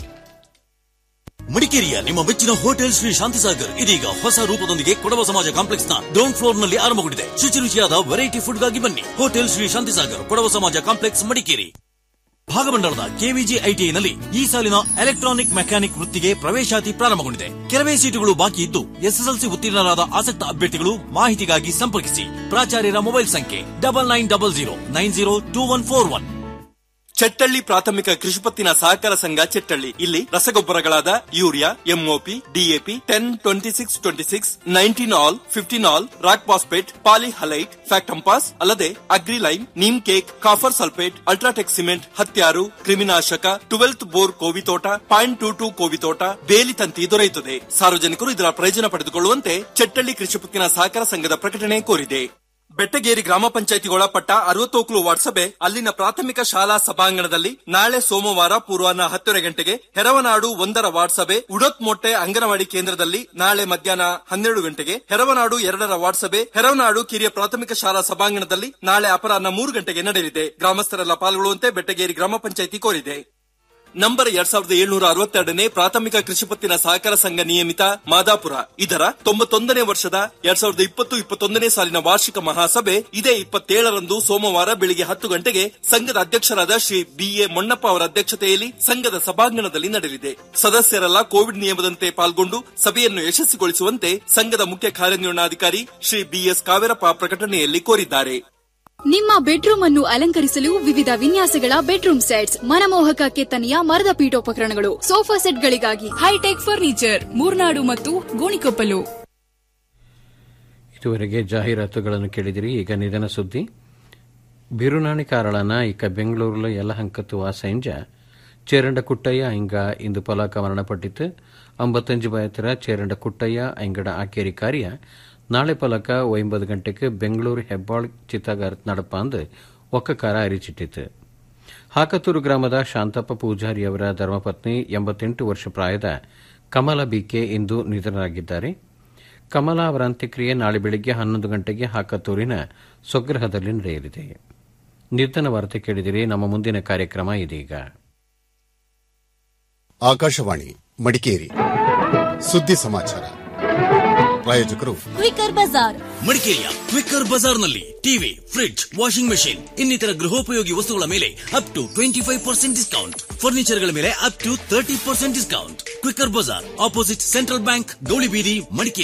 ಮಡಿಕೇರಿಯ ನಿಮ್ಮ ಮೆಚ್ಚಿನ ಹೋಟೆಲ್ ಶ್ರೀ ಶಾಂತಿಸಾಗರ್ ಇದೀಗ ಹೊಸ ರೂಪದೊಂದಿಗೆ ಕೊಡವ ಸಮಾಜ ಕಾಂಪ್ಲೆಕ್ಸ್ ನ ಗ್ರೌಂಡ್ ಫ್ಲೋರ್ ನಲ್ಲಿ ಆರಂಭಗೊಂಡಿದೆ ಶುಚಿ ರುಚಿಯಾದ ವೆರೈಟಿ ಫುಡ್ ಗಾಗಿ ಬನ್ನಿ ಹೋಟೆಲ್ ಶ್ರೀ ಶಾಂತಿಸಾಗರ್ ಕೊಡವ ಸಮಾಜ ಕಾಂಪ್ಲೆಕ್ಸ್ ಮಡಿಕೇರಿ ಭಾಗಮಂಡಲದ ಕೆವಿಜಿ ಐಟಿಐನಲ್ಲಿ ಈ ಸಾಲಿನ ಎಲೆಕ್ಟ್ರಾನಿಕ್ ಮೆಕ್ಯಾನಿಕ್ ವೃತ್ತಿಗೆ ಪ್ರವೇಶಾತಿ ಪ್ರಾರಂಭಗೊಂಡಿದೆ ಕೆಲವೇ ಸೀಟುಗಳು ಬಾಕಿ ಇದ್ದು ಎಸ್ಎಸ್ಎಲ್ಸಿ ಉತ್ತೀರ್ಣರಾದ ಆಸಕ್ತ ಅಭ್ಯರ್ಥಿಗಳು ಮಾಹಿತಿಗಾಗಿ ಸಂಪರ್ಕಿಸಿ ಪ್ರಾಚಾರ್ಯರ ಮೊಬೈಲ್ ಸಂಖ್ಯೆ double nine double zero nine zero two one four one Chettalli ಪ್ರಾಥಮಿಕ ಕೃಷಿಪತ್ತಿನ ಸಹಕಾರ ಸಂಘ ಚೆಟ್ಟಳ್ಳಿ ಇಲ್ಲಿ ರಸಗೊಬ್ಬರಗಳಾದ urea MOP DAP ten twenty six twenty six nineteen all fifteen all rock phosphate polyhalite ಫ್ಯಾಕ್ಟಂಪಾಸ್ ಅಲ್ಲದೆ agrilime neem cake copper sulphate UltraTech cement ಹತ್ಯಾರು ಕ್ರಿಮಿನಾಶಕ ಟ್ವೆಲ್ತ್ ಬೋರ್ ಕೋವಿತೋಟ ಪಾಯಿಂಟ್ ಟೂ ಟೂ ಕೋವಿತೋಟ ಬೇಲಿ ತಂತಿ ದೊರೆಯುತ್ತದೆ ಸಾರ್ವಜನಿಕರು ಇದರ ಪ್ರಯೋಜನ ಪಡೆದುಕೊಳ್ಳುವಂತೆ ಚೆಟ್ಟಳ್ಳಿ ಕೃಷಿಪತ್ತಿನ ಸಹಕಾರ ಸಂಘದ ಪ್ರಕಟಣೆ ಕೋರಿದೆ ಬೆಟ್ಟಗೇರಿ ಗ್ರಾಮ ಪಂಚಾಯತಿಗೆ ಒಳಪಟ್ಟ ಅರವತ್ತೋಕ್ಲು ವಾರ್ಡ್ ಸಭೆ ಅಲ್ಲಿನ ಪ್ರಾಥಮಿಕ ಶಾಲಾ ಸಭಾಂಗಣದಲ್ಲಿ ನಾಳೆ ಸೋಮವಾರ ಪೂರ್ವಾಹ್ನ ಹತ್ತುವರೆ ಗಂಟೆಗೆ ಹೆರವನಾಡು ಒಂದರ ವಾರ್ಡ್ ಸಭೆ ಉಡತ್ ಮೊಟ್ಟೆ ಅಂಗನವಾಡಿ ಕೇಂದ್ರದಲ್ಲಿ ನಾಳೆ ಮಧ್ಯಾಹ್ನ ಹನ್ನೆರಡು ಗಂಟೆಗೆ ಹೆರವನಾಡು ಎರಡರ ವಾರ್ಡ್ ಸಭೆ ಹೆರವನಾಡು ಕಿರಿಯ ಪ್ರಾಥಮಿಕ ಶಾಲಾ ಸಭಾಂಗಣದಲ್ಲಿ ನಾಳೆ ಅಪರಾಹ್ನ ಮೂರು ಗಂಟೆಗೆ ನಡೆಯಲಿದೆ ಗ್ರಾಮಸ್ಥರೆಲ್ಲ ಪಾಲ್ಗೊಳ್ಳುವಂತೆ ಬೆಟ್ಟಗೇರಿ ಗ್ರಾಮ ಪಂಚಾಯತಿ ಕೋರಿದೆ ನಂಬರ್ ಎರಡ್ ಸಾವಿರದ ಏಳ್ನೂರ ಅರವತ್ತೆರಡನೇ ಪ್ರಾಥಮಿಕ ಕೃಷಿಪತ್ತಿನ ಸಹಕಾರ ಸಂಘ ನಿಯಮಿತ ಮಾದಾಪುರ ಇದರ ತೊಂಬತ್ತೊಂದನೇ ವರ್ಷದ ಎರಡ್ ಸಾವಿರದ ಇಪ್ಪತ್ತು ಇಪ್ಪತ್ತೊಂದನೇ ಸಾಲಿನ ವಾರ್ಷಿಕ ಮಹಾಸಭೆ ಇದೇ ಇಪ್ಪತ್ತೇಳರಂದು ಸೋಮವಾರ ಬೆಳಿಗ್ಗೆ ಹತ್ತು ಗಂಟೆಗೆ ಸಂಘದ ಅಧ್ಯಕ್ಷರಾದ ಶ್ರೀ ಬಿಎ ಮೊಣ್ಣಪ್ಪ ಅವರ ಅಧ್ಯಕ್ಷತೆಯಲ್ಲಿ ಸಂಘದ ಸಭಾಂಗಣದಲ್ಲಿ ನಡೆಯಲಿದೆ ಸದಸ್ಯರೆಲ್ಲ ಕೋವಿಡ್ ನಿಯಮದಂತೆ ಪಾಲ್ಗೊಂಡು ಸಭೆಯನ್ನು ಯಶಸ್ವಿಗೊಳಿಸುವಂತೆ ಸಂಘದ ಮುಖ್ಯ ಕಾರ್ಯನಿರ್ವಹಣಾಧಿಕಾರಿ ಶ್ರೀ ಬಿಎಸ್ ಕಾವೇರಪ್ಪ ಪ್ರಕಟಣೆಯಲ್ಲಿ ಕೋರಿದ್ದಾರೆ ನಿಮ್ಮ ಬೆಡ್ರೂಮ್ ಅನ್ನು ಅಲಂಕರಿಸಲು ವಿವಿಧ ವಿನ್ಯಾಸಗಳ ಬೆಡ್ರೂಮ್ ಸೆಟ್ಸ್ ಮನಮೋಹಕ ಕೆತ್ತನೆಯ ಮರದ ಪೀಠೋಪಕರಣಗಳು ಸೋಫಾ ಸೆಟ್ಗಳಿಗಾಗಿ ಹೈಟೆಕ್ ಫರ್ನಿಚರ್ ಮೂರ್ನಾಡು ಮತ್ತು ಗೋಣಿಕೊಪ್ಪಲು ಇದುವರೆಗೆ ಜಾಹೀರಾತುಗಳನ್ನು ಕೇಳಿದಿರಿ ಈಗ ನಿಧನ ಸುದ್ದಿ ಬಿರುನಾಣಿ ಕಾರಳನ ಇಕ ಬೆಂಗಳೂರುಲ ಯಲಹಂಕತ್ತು ವಾಸೈಂಜ ಚೇರಂಡ ಕುಟ್ಟಯ್ಯ ಇಂಗ ಇಂದು ಪಲಾಕ ಮರಣಪಟ್ಟಿತ್ತು ಅಂಬತ್ತಂಜು ಬಯತರ ಚೇರಂಡ ಕುಟ್ಟಯ್ಯ ಐಂಗಡ ಆಕೇರಿ ಕಾರ್ಯ ನಾಳೆ ಪಲಕ ಒಂಬತ್ತು ಗಂಟೆಗೆ ಬೆಂಗಳೂರು ಹೆಬ್ಬಾಳ್ ಚಿತ್ತಾಗಾರ ನಡಪಾಂದು ಒಕ್ಕಕಾರ ಅರಿಚಿಟ್ಟಿತು ಹಾಕತೂರು ಗ್ರಾಮದ ಶಾಂತಪ್ಪ ಪೂಜಾರಿ ಅವರ ಧರ್ಮಪತ್ನಿ ಎಂಬತ್ತೆಂಟು ವರ್ಷ ಪ್ರಾಯದ ಕಮಲ ಬಿಕೆ ಇಂದು ನಿಧನರಾಗಿದ್ದಾರೆ ಕಮಲ ಅವರ ಅಂತ್ಯಕ್ರಿಯೆ ನಾಳೆ ಬೆಳಗ್ಗೆ ಹನ್ನೊಂದು ಗಂಟೆಗೆ ಹಾಕತೂರಿನ ಸ್ವಗ್ರಹದಲ್ಲಿ ನಡೆಯಲಿದೆ ನಿಧನ ವಾರ್ತೆ ಕೇಳಿದಿರಿ ನಮ್ಮ ಮುಂದಿನ ಕಾರ್ಯಕ್ರಮ ಇದೀಗ ಆಕಾಶವಾಣಿ ಮಡಿಕೇರಿ ಸುದ್ದಿ ಸಮಾಚಾರ ಪ್ರಾಯೋಜಕರು ಕ್ವಿಕರ್ ಬಜಾರ್ ಮಡಿಕೇರಿಯ ಕ್ವಿಕ್ಕರ್ ಬಜಾರ್ನಲ್ಲಿ ಟಿವಿ ಫ್ರಿಡ್ಜ್ ವಾಷಿಂಗ್ ಮೆಷಿನ್ ಇನ್ನಿತರ ಗೃಹೋಪಯೋಗಿ ವಸ್ತುಗಳ ಮೇಲೆ up to twenty five percent discount ಫರ್ನಿಚರ್ಗಳ ಮೇಲೆ up to thirty percent discount Quicker Bazaar opposite Central Bank Gowlibeedi Madikeri